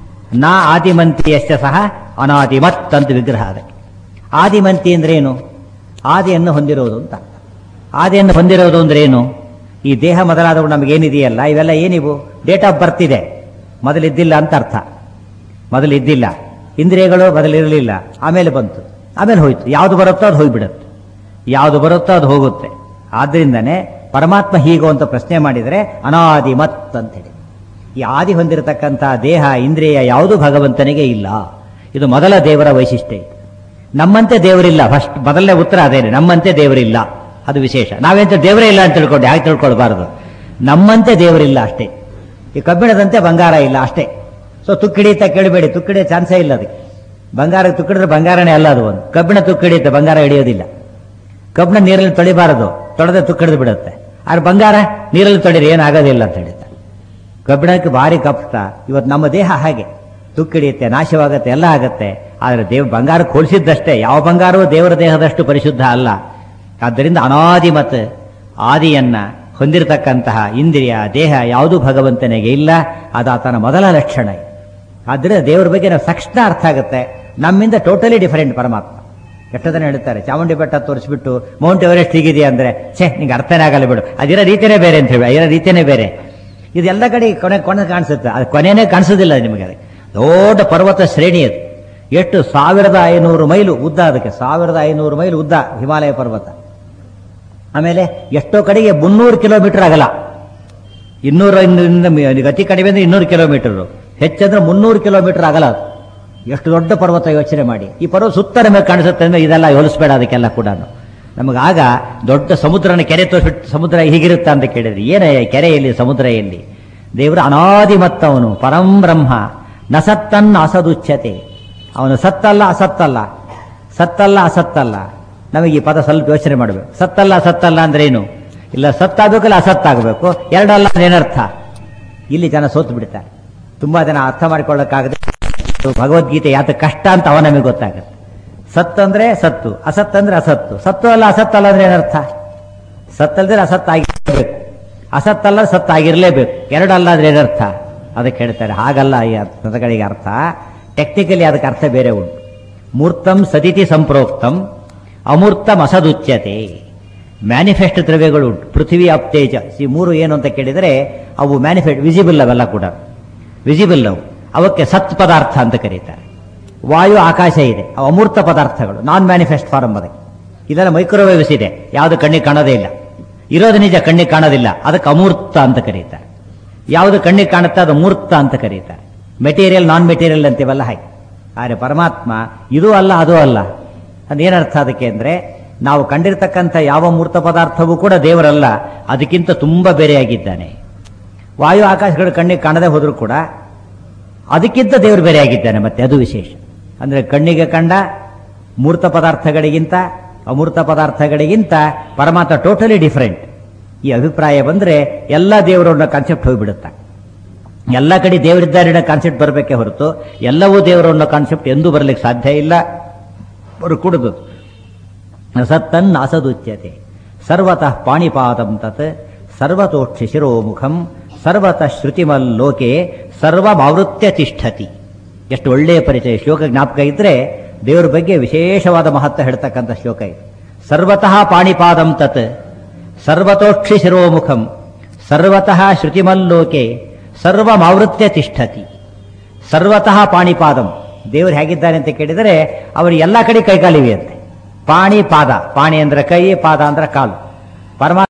ನಾ ಆದಿಮಂತಿಯಷ್ಟ ಸಹ ಅನಾದಿಮತ್ ಅಂತ ವಿಗ್ರಹ ಅದಕ್ಕೆ ಆದಿಮಂತಿ ಅಂದ್ರೆ ಏನು ಆದಿಯನ್ನು ಹೊಂದಿರೋದು ಅಂತ ಅರ್ಥ. ಆದಿಯನ್ನು ಹೊಂದಿರೋದು ಅಂದ್ರೆ ಏನು ಈ ದೇಹ ಮೊದಲಾದವು ನಮಗೇನಿದೆಯಲ್ಲ ಇವೆಲ್ಲ ಏನಿವು ಡೇಟ್ ಆಫ್ ಬರ್ತ್ ಇದೆ ಮೊದಲಿದ್ದಿಲ್ಲ ಅಂತ ಅರ್ಥ ಮೊದಲಿದ್ದಿಲ್ಲ ಇಂದ್ರಿಯಗಳು ಮೊದಲಿರಲಿಲ್ಲ ಆಮೇಲೆ ಬಂತು ಆಮೇಲೆ ಹೋಯ್ತು ಯಾವುದು ಬರುತ್ತೋ ಅದು ಹೋಗ್ಬಿಡುತ್ತೆ ಯಾವುದು ಬರುತ್ತೋ ಅದು ಹೋಗುತ್ತೆ ಆದ್ರಿಂದನೇ ಪರಮಾತ್ಮ ಹೀಗೋ ಅಂತ ಪ್ರಶ್ನೆ ಮಾಡಿದರೆ ಅನಾದಿ ಮತ್ ಅಂತ ಹೇಳಿ ಈ ಆದಿ ಹೊಂದಿರತಕ್ಕಂಥ ದೇಹ ಇಂದ್ರಿಯ ಯಾವುದು ಭಗವಂತನಿಗೆ ಇಲ್ಲ ಇದು ಮೊದಲ ದೇವರ ವೈಶಿಷ್ಟ್ಯ ಇದು ನಮ್ಮಂತೆ ದೇವರಿಲ್ಲ ಫಸ್ಟ್ ಮೊದಲನೇ ಉತ್ತರ ಅದೇನೆ ನಮ್ಮಂತೆ ದೇವರಿಲ್ಲ ಅದು ವಿಶೇಷ ನಾವೆಂತ ದೇವರೇ ಇಲ್ಲ ಅಂತ ತಿಳ್ಕೊಂಡು ಯಾಕೆ ತಿಳ್ಕೊಳ್ಬಾರದು ನಮ್ಮಂತೆ ದೇವರಿಲ್ಲ ಅಷ್ಟೇ ಈ ಕಬ್ಬಿಣದಂತೆ ಬಂಗಾರ ಇಲ್ಲ ಅಷ್ಟೇ ಸೊ ತುಕ್ಕಿಡಿತ ಕೇಳಬೇಡಿ ತುಕ್ಕಿಡಿಯೋ ಚಾನ್ಸೇ ಇಲ್ಲ ಅದಕ್ಕೆ ಬಂಗಾರ ತುಕ್ಕಿಡಿದ್ರೆ ಬಂಗಾರನೇ ಅಲ್ಲ ಅದು ಒಂದು ಕಬ್ಬಿಣ ತುಕ್ಕಿಡಿಯುತ್ತೆ ಬಂಗಾರ ಹಿಡಿಯೋದಿಲ್ಲ ಕಬ್ಬಿಣ ನೀರಲ್ಲಿ ತೊಳಿಬಾರದು ತೊಳೆದ್ರೆ ತುಕ್ಕಿಡಿದು ಬಿಡುತ್ತೆ ಆದ್ರೆ ಬಂಗಾರ ನೀರಲ್ಲಿ ತೊಳಿರಿ ಏನಾಗೋದಿಲ್ಲ ಅಂತ ಹೇಳ್ತಾರೆ ಕಬ್ಬಿಣಕ್ಕೆ ಭಾರಿ ಕಷ್ಟ ಇವತ್ತು ನಮ್ಮ ದೇಹ ಹಾಗೆ ತುಕ್ಕಿಡಿಯುತ್ತೆ ನಾಶವಾಗುತ್ತೆ ಎಲ್ಲ ಆಗುತ್ತೆ ಆದರೆ ದೇವ್ ಬಂಗಾರಕ್ಕೆ ಹೋಲಿಸಿದ್ದಷ್ಟೇ ಯಾವ ಬಂಗಾರವೂ ದೇವರ ದೇಹದಷ್ಟು ಪರಿಶುದ್ಧ ಅಲ್ಲ ಆದ್ದರಿಂದ ಅನಾದಿ ಮತ್ತು ಆದಿಯನ್ನ ಹೊಂದಿರತಕ್ಕಂತಹ ಇಂದ್ರಿಯ ದೇಹ ಯಾವುದೂ ಭಗವಂತನಿಗೆ ಇಲ್ಲ ಅದು ಆತನ ಮೊದಲ ಲಕ್ಷಣ ಆದ್ದರಿಂದ ದೇವರ ಬಗ್ಗೆ ನಾವು ತಕ್ಷಣ ಅರ್ಥ ಆಗುತ್ತೆ ನಮ್ಮಿಂದ ಟೋಟಲಿ ಡಿಫರೆಂಟ್ ಪರಮಾತ್ಮ ಎಷ್ಟೋ ಜನ ಹೇಳ್ತಾರೆ ಚಾಮುಂಡಿ ಬೆಟ್ಟ ತೋರಿಸ್ಬಿಟ್ಟು ಮೌಂಟ್ ಎವರೆಸ್ಟ್ ಹೀಗಿದೆಯಾ ಅಂದ್ರೆ ಛೇ ನಿಂಗೆ ಅರ್ಥನೇ ಆಗಲ್ಲ ಬಿಡು ಅದಿರೋ ರೀತಿನೇ ಬೇರೆ ಅಂತ ಹೇಳಿ ಅದರ ರೀತಿನೇ ಬೇರೆ ಇದೆಲ್ಲ ಕಡೆ ಕೊನೆ ಕೊನೆ ಕಾಣಿಸುತ್ತೆ ಅದು ಕೊನೆನೇ ಕಾಣಿಸೋದಿಲ್ಲ ನಿಮಗೆ ಅದಕ್ಕೆ ದೊಡ್ಡ ಪರ್ವತ ಶ್ರೇಣಿ ಅದು ಎಷ್ಟು ಸಾವಿರದ ಐನೂರು ಮೈಲು ಉದ್ದ ಅದಕ್ಕೆ ಸಾವಿರದ ಐನೂರು ಮೈಲು ಉದ್ದ ಹಿಮಾಲಯ ಪರ್ವತ ಆಮೇಲೆ ಎಷ್ಟೋ ಕಡೆಗೆ ಮುನ್ನೂರು ಕಿಲೋಮೀಟರ್ ಆಗಲ್ಲ ಇನ್ನೂರ ಇನ್ನೂರಿಂದ ಮಿ- ಈಗ ಅತಿ ಕಡಿಮೆ ಅಂದ್ರೆ ಇನ್ನೂರು ಕಿಲೋಮೀಟರ್ ಹೆಚ್ಚಂದ್ರೆ ಮುನ್ನೂರು ಕಿಲೋಮೀಟರ್ ಆಗಲ್ಲ ಅದು. ಎಷ್ಟು ದೊಡ್ಡ ಪರ್ವತ ಯೋಚನೆ ಮಾಡಿ ಈ ಪರ್ವತ ಸುತ್ತ ನಮಗೆ ಕಾಣಿಸುತ್ತೆ ಅಂದ್ರೆ ಇದೆಲ್ಲ ಹೋಲಿಸ್ಬೇಡ ಅದಕ್ಕೆಲ್ಲ ಕೂಡ ನಮಗಾಗ ದೊಡ್ಡ ಸಮುದ್ರನ ಕೆರೆ ತೋರಿಸ್ಬಿಟ್ಟು ಸಮುದ್ರ ಹೀಗಿರುತ್ತಾ ಅಂತ ಕೇಳಿದ್ರಿ ಏನೇ ಕೆರೆ ಎಲ್ಲಿ ಸಮುದ್ರ ಎಲ್ಲಿ ದೇವರು ಅನಾದಿ ಮತ್ತವನು ಪರಂ ಬ್ರಹ್ಮ ನ ಸತ್ತನ್ನ ಅಸದುಚ್ಯತೆ ಅವನು ಸತ್ತಲ್ಲ ಅಸತ್ತಲ್ಲ ಸತ್ತಲ್ಲ ಅಸತ್ತಲ್ಲ ನಮಗೆ ಈ ಪದ ಸ್ವಲ್ಪ ಯೋಚನೆ ಮಾಡಬೇಕು ಸತ್ತಲ್ಲ ಅಸತ್ತಲ್ಲ ಅಂದ್ರೆ ಏನು ಇಲ್ಲ ಸತ್ತಾಗಬೇಕಲ್ಲ ಅಸತ್ತಾಗಬೇಕು ಎರಡಲ್ಲ ಅಂದ್ರೆ ಏನರ್ಥ ಇಲ್ಲಿ ಜನ ಸೋತು ಬಿಡ್ತಾರೆ ತುಂಬಾ ಜನ ಅರ್ಥ ಮಾಡಿಕೊಳ್ಳಕ್ಕಾಗದೆ ಭಗವದ್ಗೀತೆ ಯಾತ ಕಷ್ಟ ಅಂತ ಅವ ನಮಗೆ ಗೊತ್ತಾಗುತ್ತೆ ಸತ್ತು ಅಂದ್ರೆ ಸತ್ತು ಅಸತ್ ಅಂದ್ರೆ ಅಸತ್ತು ಸತ್ತು ಅಲ್ಲ ಅಸತ್ತಲ್ಲ ಅಂದ್ರೆ ಏನರ್ಥ ಸತ್ತಲ್ದ್ರೆ ಅಸತ್ ಆಗಿರ್ಬೇಕು ಅಸತ್ತಲ್ಲ ಸತ್ ಆಗಿರ್ಲೇಬೇಕು ಎರಡಲ್ಲ ಅಂದ್ರೆ ಏನರ್ಥ ಅದಕ್ಕೆ ಹೇಳ್ತಾರೆ ಹಾಗಲ್ಲ ಈ ಅರ್ಥ- ಪದಗಳಿಗೆ ಅರ್ಥ ಟೆಕ್ನಿಕಲಿ ಅದಕ್ಕೆ ಅರ್ಥ ಬೇರೆ ಉಂಟು ಮೂರ್ತಂ ಸದಿತಿ ಸಂಪ್ರೋಕ್ತಂ ಅಮೂರ್ತಂ ಅಸದುಚ್ಯತೆ ಮ್ಯಾನಿಫೆಸ್ಟ್ ದ್ರವ್ಯಗಳು ಉಂಟು ಪೃಥ್ವಿ ಅಪ್ ತೇಜ ಈ ಮೂರು ಏನು ಅಂತ ಕೇಳಿದರೆ ಅವು ಮ್ಯಾನಿಫೆಸ್ಟ್ ವಿಸಿಬಲ್ ಅವೆಲ್ಲ ಕೂಡ ವಿಸಿಬಲ್ ಅವು ಅವಕ್ಕೆ ಸತ್ ಪದಾರ್ಥ ಅಂತ ಕರೀತಾರೆ ವಾಯು ಆಕಾಶ ಇದೆ ಅವು ಅಮೂರ್ತ ಪದಾರ್ಥಗಳು ನಾನ್ ಮ್ಯಾನಿಫೆಸ್ಟ್ ಫಾರಮ್ ಅದಕ್ಕೆ ಇದೆಲ್ಲ ಮೈಕ್ರೋವೇವ್ಸ್ ಇದೆ ಯಾವುದು ಕಣ್ಣಿಗೆ ಕಾಣೋದೇ ಇಲ್ಲ ಇರೋದು ನಿಜ ಕಣ್ಣಿಗೆ ಕಾಣೋದಿಲ್ಲ ಅದಕ್ಕೆ ಅಮೂರ್ತ ಅಂತ ಕರೀತಾರೆ ಯಾವುದು ಕಣ್ಣಿಗೆ ಕಾಣುತ್ತೆ ಅದು ಮೂರ್ತ ಅಂತ ಕರೀತಾರೆ ಮೆಟೀರಿಯಲ್ ನಾನ್ ಮೆಟೀರಿಯಲ್ ಅಂತೀವಲ್ಲ ಹಾಗೆ ಆದರೆ ಪರಮಾತ್ಮ ಇದು ಅಲ್ಲ ಅದು ಅಲ್ಲ ಅದೇನರ್ಥ ಅದಕ್ಕೆ ಅಂದ್ರೆ ನಾವು ಕಂಡಿರ್ತಕ್ಕಂಥ ಯಾವ ಮೂರ್ತ ಪದಾರ್ಥವೂ ಕೂಡ ದೇವರಲ್ಲ ಅದಕ್ಕಿಂತ ತುಂಬಾ ಬೇರೆಯಾಗಿದ್ದಾನೆ ವಾಯು ಆಕಾಶಗಳು ಕಣ್ಣಿಗೆ ಕಾಣದೆ ಹೋದರೂ ಕೂಡ ಅದಕ್ಕಿಂತ ದೇವರು ಬೇರೆಯಾಗಿದ್ದಾನೆ ಮತ್ತೆ ಅದು ವಿಶೇಷ ಅಂದ್ರೆ ಕಣ್ಣಿಗೆ ಕಂಡ ಮೂರ್ತ ಪದಾರ್ಥಗಳಿಗಿಂತ ಅಮೂರ್ತ ಪದಾರ್ಥಗಳಿಗಿಂತ ಪರಮಾತ್ಮ ಟೋಟಲಿ ಡಿಫರೆಂಟ್ ಈ ಅಭಿಪ್ರಾಯ ಬಂದ್ರೆ ಎಲ್ಲ ದೇವರನ್ನ ಕಾನ್ಸೆಪ್ಟ್ ಹೋಗಿಬಿಡುತ್ತೆ ಎಲ್ಲ ಕಡೆ ದೇವರಿದ್ದಾರೆ ಅನ್ನೋ ಕಾನ್ಸೆಪ್ಟ್ ಬರಬೇಕೇ ಹೊರತು ಎಲ್ಲವೂ ದೇವರು ಅನ್ನೋ ಕಾನ್ಸೆಪ್ಟ್ ಎಂದೂ ಬರಲಿಕ್ಕೆ ಸಾಧ್ಯ ಇಲ್ಲ ಬರಕೂಡದು ಸತ್ತನ್ ಅಸದುಚ್ಯತೆ ಸರ್ವತಃ ಪಾಣಿಪಾದಂ ತತ್ ಸರ್ವತೋಕ್ಷಿ ಶಿರೋಮುಖಂ ಸರ್ವತಃ ಶ್ರುತಿಮಲ್ಲೋಕೆ ಸರ್ವಮಾವೃತ್ಯ ತಿಷ್ಠತಿ ಎಷ್ಟು ಒಳ್ಳೆಯ ಪರಿಚಯ ಶ್ಲೋಕ ಜ್ಞಾಪಕ ಇದ್ರೆ ದೇವರ ಬಗ್ಗೆ ವಿಶೇಷವಾದ ಮಹತ್ವ ಹೇಳ್ತಕ್ಕಂಥ ಶ್ಲೋಕ ಇದು ಸರ್ವತಃ ಪಾಣಿಪಾದಂ ತತ್ ಸರ್ವತೋಕ್ಷಿ ಶಿರೋಮುಖಂ ಸರ್ವತಃ ಶ್ರುತಿಮಲ್ಲೋಕೆ ಸರ್ವಮಾವೃತ್ಯ ತಿಷ್ಠತಿ ಸರ್ವತಃ ಪಾಣಿಪಾದಂ ದೇವರು ಹೇಗಿದ್ದಾನೆ ಅಂತ ಕೇಳಿದರೆ ಅವರು ಎಲ್ಲ ಕಡೆ ಕೈಕಾಲಿವೆ ಅಂತೆ ಪಾಣಿ ಪಾದ ಪಾಣಿ ಅಂದ್ರೆ ಕೈ ಪಾದ ಅಂದ್ರೆ ಕಾಲು ಪರಮಾತ್ಮ